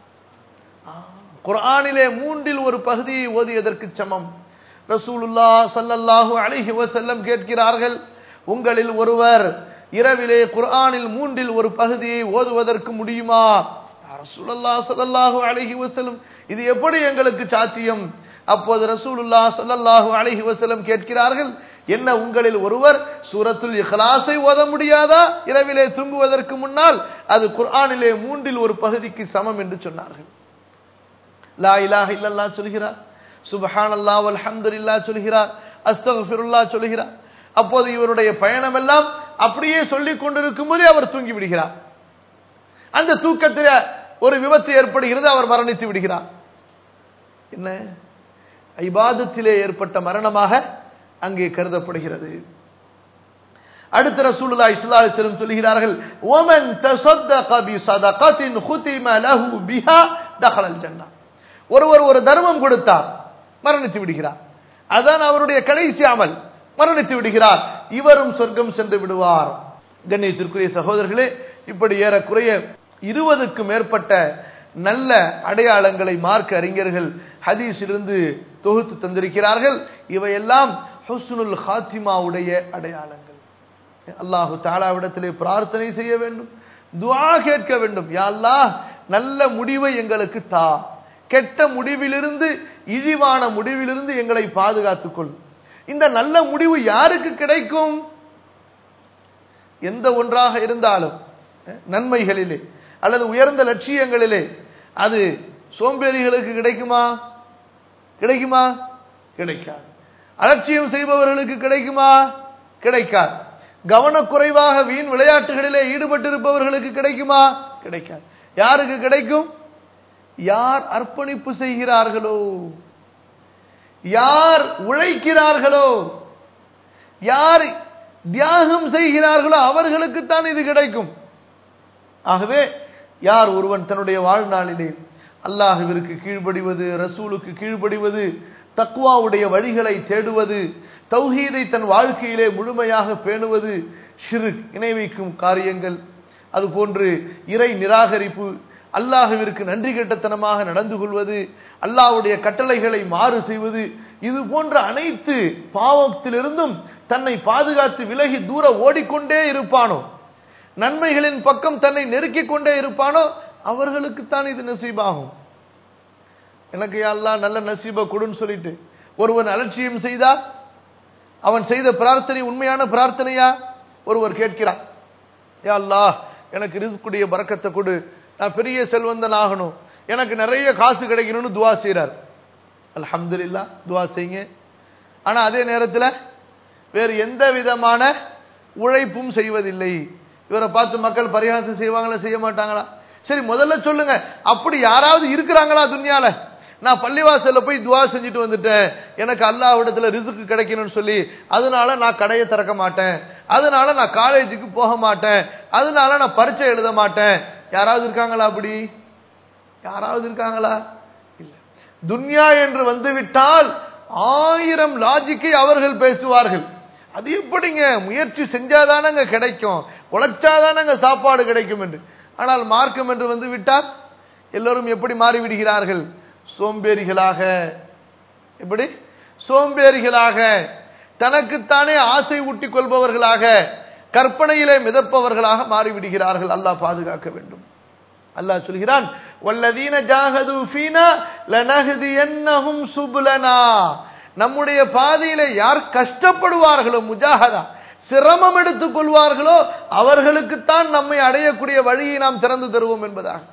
குர்ஆனிலே மூன்றில் ஒரு பகுதியை ஓதியதற்கு சமம் ரசூலுல்லா ஸல்லல்லாஹு அலைஹி வஸல்லம் கேட்கிறார்கள் உங்களில் ஒருவர் இரவிலே குர்ஆனில் மூன்றில் ஒரு பகுதியை ஓதுவதற்கு முடியுமா யா ரசூலுல்லாஹ் ஸல்லல்லாஹு அலைஹி வஸல்லம் இது எப்படி எங்களுக்கு சாத்தியம் அப்போது ரசூலுல்லாஹ் ஸல்லல்லாஹு அலைஹி வஸல்லம் கேட்கிறார்கள் என்ன உங்களில் ஒருவர் சூரத்துல் இஹ்லாஸை ஓத முடியாதா இரவிலே தூங்குவதற்கு முன்னால் அது குர்ஆனிலே மூன்றில் ஒரு பகுதிக்கு சமம் என்று சொன்னார்கள் லா இலாஹ இல்லல்லாஹ் சொல்கிறார் சுபஹானல்லாஹ் வல்ஹம்துலில்லாஹ் சொல்கிறார் அஸ்தக்ஃபிருல்லாஹ் சொல்கிறார் அப்போது இவருடைய பயணம் எல்லாம் அப்படியே சொல்லிக் கொண்டிருக்கும் போதே அவர் தூங்கி விடுகிறார் அந்த தூக்கத்தில் ஒரு விபத்து ஏற்படுகிறது அவர் மரணித்து விடுகிறார் என்ன ஐபாதத்திலே ஏற்பட்ட மரணமாக அங்கே கருதப்படுகிறது அடுத்த ரசூலுல்லாஹி ஸல்லல்லாஹு அலைஹி வஸல்லம் சொல்கிறார்கள் "வமன் தஸத்தக பிஸதகத்தின் குதிம லஹு பிஹா தഖலல் ஜன்னah." ஒருவர் ஒரு தர்மம் கொடுத்தார் மரணித்து விடுகிறார் அதான் அவருடைய கடைசி அமல் மரணித்து விடுகிறார் இவரும் சொர்க்கம் சென்று விடுவார் கண்ணியத்திற்குரிய சகோதரர்களே இப்படி ஏறக்குறைய இருபதுக்கும் மேற்பட்ட நல்ல அடையாளங்களை மார்க்க அறிஞர்கள் ஹதீஸிலிருந்து தொகுத்து தந்திருக்கிறார்கள் இவையெல்லாம் ஹுஸ்னுல் ஹாத்திமாவுடைய அடையாளங்கள் அல்லாஹு தாலாவிடத்திலே பிரார்த்தனை செய்ய வேண்டும் துஆ கேட்க வேண்டும் யா அல்லாஹ் நல்ல முடிவை எங்களுக்கு தா கெட்ட முடிவிலிருந்து இழிவான முடிவிலிருந்து எங்களை பாதுகாத்துக்கொள் இந்த நல்ல முடிவு யாருக்கு கிடைக்கும் எந்த ஒன்றாக இருந்தாலும் அஹ், நன்மைகளிலே அல்லது உயர்ந்த லட்சியங்களிலே அது சோம்பேறிகளுக்கு கிடைக்குமா கிடைக்குமா கிடைக்காது அலட்சியம் செய்பவர்களுக்கு கிடைக்குமா கிடைக்காது கவனக்குறைவாக வீண் விளையாட்டுகளிலே ஈடுபட்டிருப்பவர்களுக்கு கிடைக்குமா கிடைக்காது யாருக்கு கிடைக்கும் யார் அர்ப்பணிப்பு செய்கிறார்களோ யார் உழைக்கிறார்களோ யார் தியாகம் செய்கிறார்களோ அவர்களுக்குத்தான் இது கிடைக்கும் ஆகவே யார் ஒருவன் தன்னுடைய வாழ்நாளிலே அல்லாஹுவிற்கு கீழ்ப்படிவது ரசூலுக்கு கீழ்ப்படிவது தக்வாவுடைய வழிகளை தேடுவது தௌஹீதை தன் வாழ்க்கையிலே முழுமையாக பேணுவது ஷிருக் இணை வைக்கும் காரியங்கள் அதுபோன்று இறை நிராகரிப்பு அல்லாஹுவிற்கு நன்றி கெட்டத்தனமாக நடந்து கொள்வது அல்லாஹ்வுடைய கட்டளைகளை மாறு செய்வது இது போன்ற அனைத்து பாவத்திலிருந்தும் தன்னை பாதுகாத்து விலகி தூர ஓடிக்கொண்டே இருப்பானோ நன்மைகளின் பக்கம் தன்னை நெருக்கிக் கொண்டே இருப்பானோ அவர்களுக்குத்தான் இது நசீபாகும் எனக்கு யா அல்லாஹ் நல்ல நசீபை கொடுன்னு சொல்லிட்டு ஒருவன் அலட்சியம் செய்தா அவன் செய்த பிரார்த்தனை உண்மையான பிரார்த்தனையா ஒருவர் கேட்கிறான் யா அல்லாஹ் எனக்கு ரிஸ்குடைய பறக்கத்தை கொடு நான் பெரிய செல்வந்தன் ஆகணும் எனக்கு நிறைய காசு கிடைக்கணும்னு துவா செய்றார் அல்ஹம்துலில்லாஹ் துவா செய்யுங்க ஆனா அதே நேரத்தில் வேறு எந்த விதமான உழைப்பும் செய்வதில்லை இவரை பார்த்து மக்கள் பரிகாசம் செய்வாங்களா செய்ய மாட்டாங்களா சரி முதல்ல சொல்லுங்க அப்படி யாராவது இருக்கிறாங்களா துன்யால நான் பள்ளிவாசல்ல போய் துவா செஞ்சுட்டு வந்துட்டேன் எனக்கு அல்லாஹ்விடத்துல ரிசுக்கு கிடைக்கணும்னு சொல்லி அதனால நான் கடையை திறக்க மாட்டேன் அதனால நான் காலேஜுக்கு போக மாட்டேன் அதனால நான் பரீட்சை எழுத மாட்டேன் யாராவது இருக்காங்களா அப்படி யாராவது இருக்காங்களா இல்ல துன்யா என்று வந்துவிட்டால் ஆயிரம் லாஜிக்கை அவர்கள் பேசுவார்கள் அது எப்படிங்க முயற்சி செஞ்சாதானங்க கிடைக்கும் உழைச்சாதானங்க சாப்பாடு கிடைக்கும் என்று ஆனால் மார்க்கம் என்று வந்து விட்டால் எல்லோரும் எப்படி மாறிவிடுகிறார்கள் சோம்பேறிகளாக எப்படி சோம்பேறிகளாக தனக்குத்தானே ஆசை ஊட்டிக் கொள்பவர்களாக கற்பனையிலே மிதப்பவர்களாக மாறிவிடுகிறார்கள் அல்லாஹ் பாதுகாக்க வேண்டும் அல்லாஹ் சொல்கிறான் வல்லதீன ஜாஹது ஃபீனா லனஹ்தியன்னஹும் சுபுலனா நம்முடைய பாதையிலே யார் கஷ்டப்படுவார்களோ முஜாஹதா சிரமம் எடுத்துக் கொள்வார்களோ அவர்களுக்குத்தான் நம்மை அடையக்கூடிய வழியை நாம் திறந்து தருவோம் என்பதாக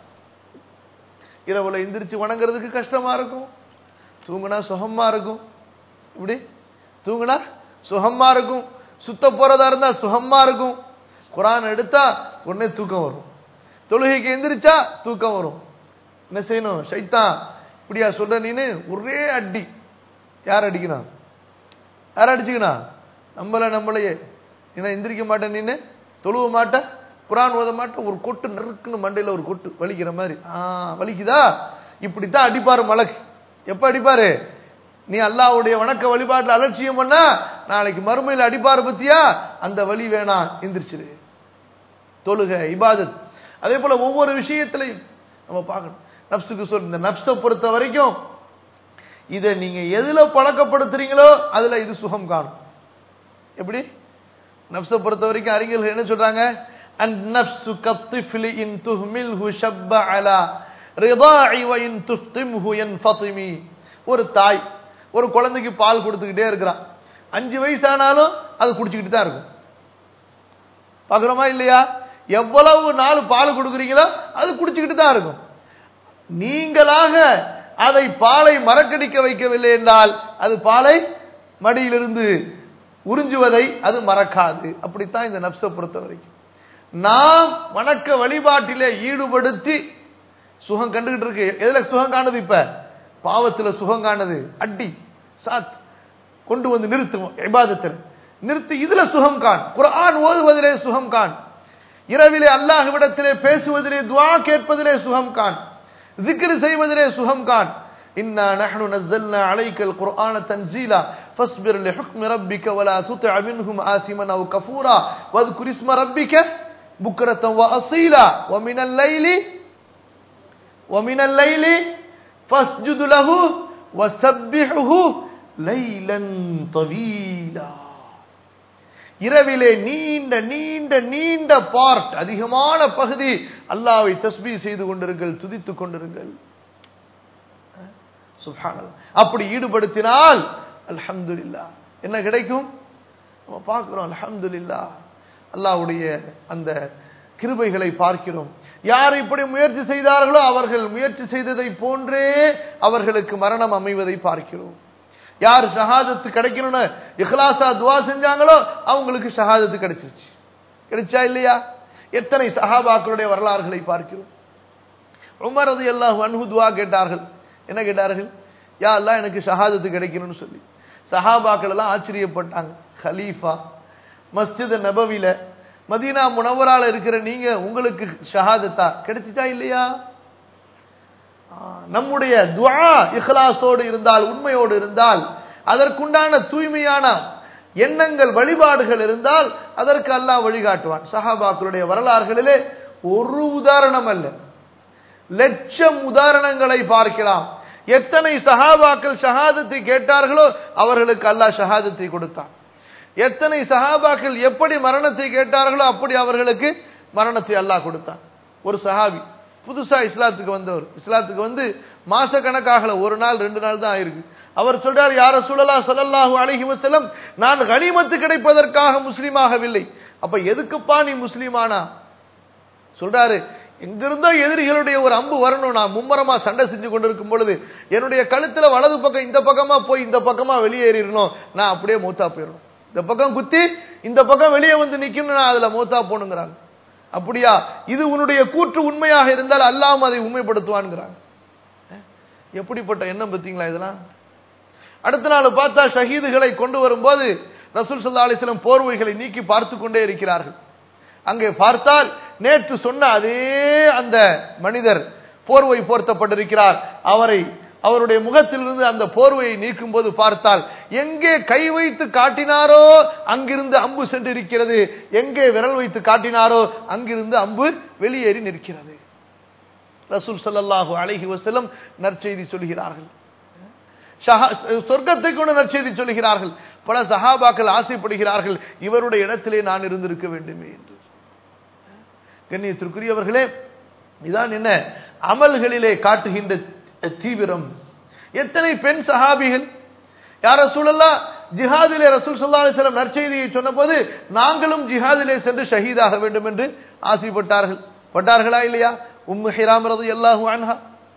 இரவுல எந்திரிச்சு வணங்குறதுக்கு கஷ்டமா இருக்கும் தூங்குனா சுகமா இருக்கும் இப்படி தூங்குனா சுகமா இருக்கும் சுத்த போறதா இருந்தா சுகமா இருக்கும் குரான் எடுத்தா உடனே தூக்கம் வரும் தொழுகைக்கு எந்திரிச்சா தூக்கம் வரும் என்ன செய்யணும் சைத்தான் இப்படியா சொல்ற நீனு ஒரே அடி யார் அடிக்கணும் யார் அடிச்சுக்கணா நம்மள நம்மளையே என்ன எந்திரிக்க மாட்டேன் நீனு தொழுவ மாட்டேன் குரான் ஓத மாட்டேன் ஒரு கொட்டு நெருக்குன்னு மண்டையில ஒரு கொட்டு வலிக்கிற மாதிரி ஆ வலிக்குதா இப்படித்தான் அடிப்பாரு மலக்கு எப்ப அடிப்பாரு நீ அல்லாஹ்வுடைய வணக்க வழிபாட்டுல அலட்சியம் பண்ணா நாளைக்கு மறுமையில் அடிப்பாரு பத்தியா அந்த வழி வேணாம் எந்திரிச்சிரு தொழுக இபாதத் அதே போல ஒவ்வொரு விஷயத்திலையும் நம்ம பார்க்கணும் நப்சுக்கு சொல் இந்த நப்சை பொறுத்த வரைக்கும் இதை நீங்க எதுல பழக்கப்படுத்துறீங்களோ அதுல இது சுகம் காணும் எப்படி நப்சை பொறுத்த வரைக்கும் அறிஞர்கள் என்ன சொல்றாங்க النفس كالطفل إن تهمله شب على رضاع وإن تفطمه ينفطمي ஒரு தாய் ஒரு குழந்தைக்கு பால் கொடுத்துக்கிட்டே இருக்கிறான் அஞ்சு வயசானாலும் அது குடிச்சுக்கிட்டு தான் இருக்கும் பார்க்குறோமா இல்லையா எவ்வளவு நாள் பால் கொடுக்குறீங்களோ அது குடிச்சுக்கிட்டு தான் இருக்கும் நீங்களாக அதை பாலை மறக்கடிக்க வைக்கவில்லை என்றால் அது பாலை மடியிலிருந்து உறிஞ்சுவதை அது மறக்காது அப்படித்தான் இந்த நப்சை பொறுத்த வரைக்கும் நாம் வணக்க வழிபாட்டிலே ஈடுபடுத்தி சுகம் கண்டுகிட்டு இருக்கு எதுல சுகம் காணுது இப்ப பாவத்துல சுகம் காணுது அடி சாத் கொண்டு வந்து நிறுத்துவோம் இபாதத்தில் நிறுத்தி இதுல சுகம் காண் குர்ஆன் ஓதுவதிலே சுகம் காண் இரவிலே அல்லாஹ்விடத்திலே பேசுவதிலே துஆ கேட்பதிலே சுகம் காண் ذكر செய்வதிலே சுகம் காண் إنا نحن نزلنا عليك القرآن تنزيلا فاصبر لحكم ربك ولا تطع منهم آثما أو كفورا واذكر اسم ربك بكرة وأصيلا ومن الليل ومن الليل فاسجد له وسبحه ليلا طويلا இரவிலே நீண்ட நீண்ட நீண்ட பார்ட் அதிகமான பகுதி அல்லாவை தஸ்பீ செய்து கொண்டிருங்கள் துதித்துக் கொண்டிருங்கள் சுப்ஹானல்லாஹ் அப்படி ஈடுபடுத்தினால் அல்ஹம்துலில்லாஹ் என்ன கிடைக்கும் நம்ம பார்க்கிறோம் அல்ஹம்துலில்லாஹ் அல்லாஹ்வுடைய அந்த கிருபைகளை பார்க்கிறோம் யார் இப்படி முயற்சி செய்தார்களோ அவர்கள் முயற்சி செய்ததை போன்றே அவர்களுக்கு மரணம் அமைவதை பார்க்கிறோம் யார் ஷஹாதத்து கிடைக்கணும்னு இஹ்லாசா துவா செஞ்சாங்களோ அவங்களுக்கு ஷஹாதத்து கிடைச்சிருச்சு கிடைச்சா இல்லையா எத்தனை சஹாபாக்களுடைய வரலாறுகளை பார்க்கிறோம் உமர் ரதி அல்லாஹ் அன்ஹு துவா கேட்டார்கள் என்ன கேட்டார்கள் யா அல்லாஹ் எனக்கு ஷஹாதத்து கிடைக்கணும்னு சொல்லி சஹாபாக்கள் எல்லாம் ஆச்சரியப்பட்டாங்க ஹலீஃபா மஸ்ஜித் நபவில மதீனா முனவரால இருக்கிற நீங்க உங்களுக்கு ஷஹாதத்தா கிடைச்சிட்டா இல்லையா நம்முடைய துவா இஹ்லாஸோடு இருந்தால் உண்மையோடு இருந்தால் அதற்குண்டான தூய்மையான எண்ணங்கள் வழிபாடுகள் இருந்தால் அதற்கு அல்லாஹ் வழிகாட்டுவான் சஹாபாக்களுடைய வரலாறுகளிலே ஒரு உதாரணம் அல்ல லட்சம் உதாரணங்களை பார்க்கலாம் எத்தனை சஹாபாக்கள் ஷஹாதத்தை கேட்டார்களோ அவர்களுக்கு அல்லாஹ் ஷஹாதத்தை கொடுத்தான் எத்தனை சஹாபாக்கள் எப்படி மரணத்தை கேட்டார்களோ அப்படி அவர்களுக்கு மரணத்தை அல்லாஹ் கொடுத்தான் ஒரு சஹாபி புதுசா இஸ்லாத்துக்கு வந்தவர் இஸ்லாத்துக்கு வந்து மாச கணக்காகல ஒரு நாள் ரெண்டு நாள் தான் ஆயிருக்கு அவர் சொல்றார் யார சுழலா சொல்லல்லாஹு அலைஹி வஸல்லம் நான் கனிமத்து கிடைப்பதற்காக முஸ்லீமாகவில்லை அப்ப எதுக்குப்பா நீ முஸ்லீமானா சொல்றாரு எங்கிருந்தோ எதிரிகளுடைய ஒரு அம்பு வரணும் நான் மும்மரமா சண்டை செஞ்சு கொண்டிருக்கும் பொழுது என்னுடைய கழுத்துல வலது பக்கம் இந்த பக்கமா போய் இந்த பக்கமா வெளியேறிடணும் நான் அப்படியே மூத்தா போயிடணும் இந்த பக்கம் குத்தி இந்த பக்கம் வெளியே வந்து நிக்கணும் நான் அதுல மூத்தா போகணுங்கிறாங்க அப்படியா இது உன்னுடைய கூற்று உண்மையாக இருந்தால் அல்லாம அதை உண்மைப்படுத்துவான்ங்கிறாங்க எப்படிப்பட்ட எண்ணம் பார்த்தீங்களா இதெல்லாம் அடுத்த நாள் பார்த்தா ஷஹீதுகளை கொண்டு வரும்போது ரசூல் சல்லா அலிஸ்லம் போர்வைகளை நீக்கி பார்த்து கொண்டே இருக்கிறார்கள் அங்கே பார்த்தால் நேற்று சொன்ன அதே அந்த மனிதர் போர்வை போர்த்தப்பட்டிருக்கிறார் அவரை அவருடைய முகத்திலிருந்து அந்த போர்வையை நீக்கும் போது பார்த்தால் எங்கே கை வைத்து காட்டினாரோ அங்கிருந்து அம்பு சென்றிருக்கிறது எங்கே விரல் வைத்து காட்டினாரோ அங்கிருந்து அம்பு வெளியேறி நிற்கிறது ரசூல் சல்லாஹூ அலஹி வசலம் நற்செய்தி சொல்கிறார்கள் சொர்க்கத்தை கொண்டு நற்செய்தி சொல்கிறார்கள் பல சஹாபாக்கள் ஆசைப்படுகிறார்கள் இவருடைய இடத்திலே நான் இருந்திருக்க வேண்டுமே என்று கண்ணியத்திற்குரியவர்களே இதான் என்ன அமல்களிலே காட்டுகின்ற தீவிரம் எத்தனை பெண் சஹாபிகள் யார சூழல்லா ஜிஹாதிலே ரசூல் சல்லா அலிஸ்லாம் நற்செய்தியை சொன்னபோது நாங்களும் ஜிஹாதிலே சென்று ஷஹீதாக வேண்டும் என்று ஆசைப்பட்டார்கள் பட்டார்களா இல்லையா உம்மு ஹிராம் ரது எல்லாஹு அன்ஹா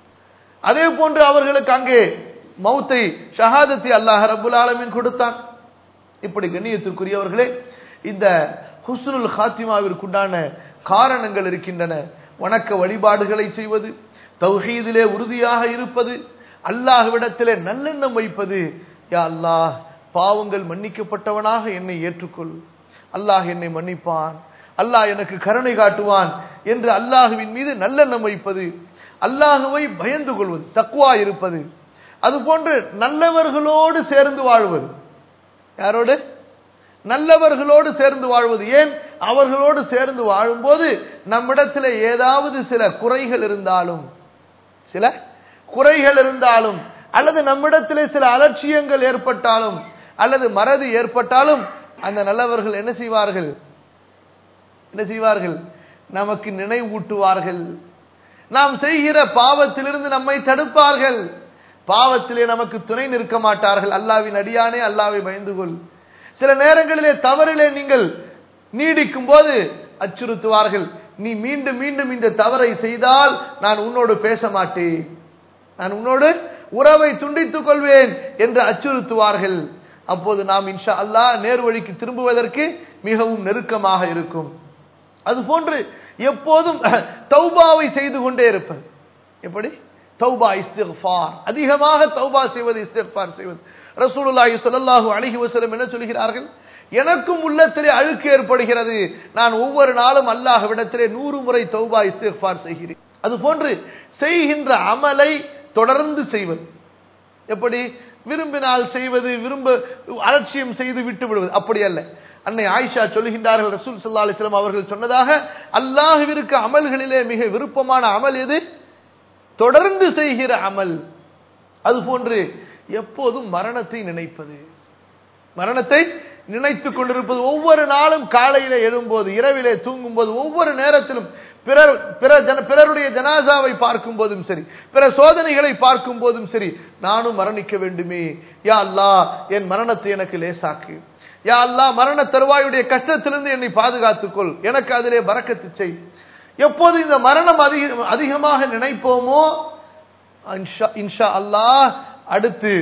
அதே போன்று அவர்களுக்கு அங்கே மௌத்தை ஷஹாதத்தை அல்லாஹ் ரபுல் ஆலமின் கொடுத்தான் இப்படி கண்ணியத்திற்குரியவர்களே இந்த ஹுஸ்னுல் ஹாத்திமாவிற்குண்டான காரணங்கள் இருக்கின்றன வணக்க வழிபாடுகளை செய்வது தௌஹீதிலே உறுதியாக இருப்பது அல்லாஹ்விடத்திலே நல்லெண்ணம் வைப்பது யா அல்லாஹ் பாவங்கள் மன்னிக்கப்பட்டவனாக என்னை ஏற்றுக்கொள் அல்லாஹ் என்னை மன்னிப்பான் அல்லாஹ் எனக்கு கருணை காட்டுவான் என்று அல்லாஹுவின் மீது நல்லெண்ணம் வைப்பது அல்லாஹுவை பயந்து கொள்வது தக்குவா இருப்பது அதுபோன்று நல்லவர்களோடு சேர்ந்து வாழ்வது யாரோடு நல்லவர்களோடு சேர்ந்து வாழ்வது ஏன் அவர்களோடு சேர்ந்து வாழும்போது நம்மிடத்தில் ஏதாவது சில குறைகள் இருந்தாலும் சில குறைகள் இருந்தாலும் அல்லது நம்மிடத்தில் சில அலட்சியங்கள் ஏற்பட்டாலும் அல்லது மறதி ஏற்பட்டாலும் அந்த நல்லவர்கள் என்ன செய்வார்கள் என்ன செய்வார்கள் நமக்கு நினைவூட்டுவார்கள் நாம் செய்கிற பாவத்திலிருந்து நம்மை தடுப்பார்கள் பாவத்திலே நமக்கு துணை நிற்க மாட்டார்கள் அல்லாவின் அடியானே அல்லாவை பயந்து கொள் சில நேரங்களிலே தவறிலே நீங்கள் நீடிக்கும் போது அச்சுறுத்துவார்கள் நீ மீண்டும் மீண்டும் இந்த தவறை செய்தால் நான் உன்னோடு பேச மாட்டேன் நான் உன்னோடு உறவை துண்டித்துக் கொள்வேன் என்று அச்சுறுத்துவார்கள் அப்போது நாம் இன்ஷா அல்லாஹ் நேர்வழிக்கு திரும்புவதற்கு மிகவும் நெருக்கமாக இருக்கும் அதுபோன்று எப்போதும் தௌபாவை செய்து கொண்டே இருப்பது எப்படி தௌபா இஸ்திஃபார் அதிகமாக தௌபா செய்வது இஸ்திஃபார் செய்வது ரசூலுல்லாஹி ஸல்லல்லாஹு அலைஹி வஸல்லம் என்ன சொல்கிறார்கள் எனக்கும் உள்ளத்திலே அழுக்கு ஏற்படுகிறது நான் ஒவ்வொரு நாளும் அல்லாஹ்விடத்திலே நூறு முறை தௌபா இஸ்திஃபார் செய்கிறேன் அதுபோன்று செய்கின்ற அமலை தொடர்ந்து செய்வது எப்படி விரும்பினால் செய்வது விரும்ப அலட்சியம் செய்து விட்டு விடுவது அப்படி அல்ல அன்னை ஆயிஷா சொல்லுகின்றார்கள் ரசூல் சல்லா அலிஸ்லாம் அவர்கள் சொன்னதாக அல்லாஹுவிற்கு அமல்களிலே மிக விருப்பமான அமல் எது தொடர்ந்து செய்கிற அமல் அதுபோன்று எப்போதும் மரணத்தை நினைப்பது மரணத்தை நினைத்துக் கொண்டிருப்பது ஒவ்வொரு நாளும் காலையில எழும்போது இரவிலே தூங்கும் போது ஒவ்வொரு நேரத்திலும் பிறர் பிற ஜன பிறருடைய ஜனாசாவை பார்க்கும் போதும் சரி பிற சோதனைகளை பார்க்கும் போதும் சரி நானும் மரணிக்க வேண்டுமே யா அல்லா என் மரணத்தை எனக்கு லேசாக்கு யா அல்லா மரண தருவாயுடைய கஷ்டத்திலிருந்து என்னை பாதுகாத்துக்கொள் எனக்கு அதிலே பறக்கத்து செய் எப்போது இந்த மரணம் அதிக அதிகமாக நினைப்போமோ இன்ஷா அல்லாஹ் அடுத்து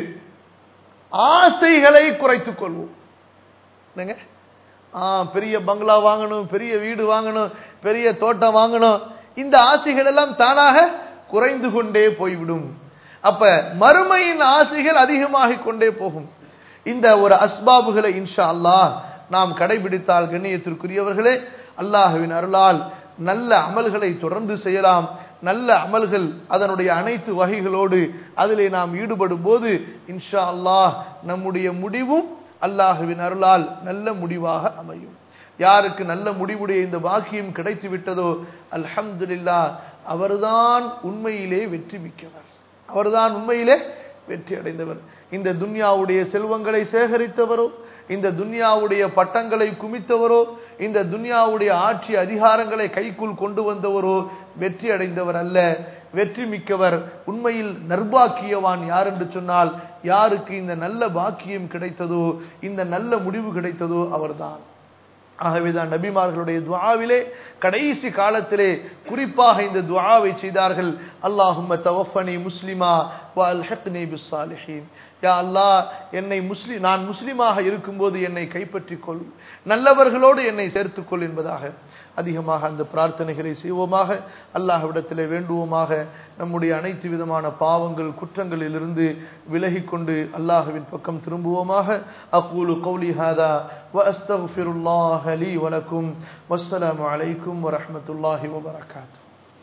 ஆசைகளை குறைத்துக் கொள்வோம் என்னங்க ஆ பெரிய பங்களா வாங்கணும் பெரிய வீடு வாங்கணும் பெரிய தோட்டம் வாங்கணும் இந்த ஆசைகள் எல்லாம் தானாக குறைந்து கொண்டே போய்விடும் அப்ப மறுமையின் ஆசைகள் அதிகமாகிக் கொண்டே போகும் இந்த ஒரு அஸ்பாபுகளை இன்ஷா அல்லாஹ் நாம் கடைபிடித்தால் கண்ணியத்திற்குரியவர்களே அல்லாஹுவின் அருளால் நல்ல அமல்களை தொடர்ந்து செய்யலாம் நல்ல அமல்கள் அதனுடைய அனைத்து வகைகளோடு அதிலே நாம் ஈடுபடும் போது இன்ஷா அல்லாஹ் நம்முடைய முடிவும் அல்லாஹுவின் அருளால் நல்ல முடிவாக அமையும் யாருக்கு நல்ல முடிவுடைய இந்த பாக்கியம் கிடைத்து விட்டதோ அல்ஹம்துலில்லா அவர்தான் உண்மையிலே வெற்றி மிக்கவர் அவர்தான் உண்மையிலே வெற்றி அடைந்தவர் இந்த துன்யாவுடைய செல்வங்களை சேகரித்தவரோ இந்த துன்யாவுடைய பட்டங்களை குமித்தவரோ இந்த துன்யாவுடைய ஆட்சி அதிகாரங்களை கைக்குள் கொண்டு வந்தவரோ வெற்றி அடைந்தவர் அல்ல வெற்றி மிக்கவர் உண்மையில் நர்பாக்கியவான் யார் என்று சொன்னால் யாருக்கு இந்த நல்ல பாக்கியம் கிடைத்ததோ இந்த நல்ல முடிவு கிடைத்ததோ அவர்தான் ஆகவேதான் நபிமார்களுடைய துஆவிலே கடைசி காலத்திலே குறிப்பாக இந்த துஆவை செய்தார்கள் அல்லாஹும்ம தவஃபனி முஸ்லிமா வ அல்ஹிக்னி பிஸ்ஸாலிஹீன் யா அல்லாஹ் என்னை முஸ்லிம் நான் முஸ்லிமாக இருக்கும்போது என்னை கைப்பற்றிக் கொள் நல்லவர்களோடு என்னை சேர்த்துக்கொள் என்பதாக அதிகமாக அந்த பிரார்த்தனைகளை செய்வோமாக அல்லாஹ்விடத்திலே வேண்டுவோமாக நம்முடைய அனைத்து விதமான பாவங்கள் குற்றங்களிலிருந்து விலகிக் கொண்டு அல்லாஹ்வின் பக்கம் திரும்புவோமாக அக்கூலு கௌலி ஹாதா وأستغفر الله لي ولكم والسلام عليكم ورحمة الله وبركاته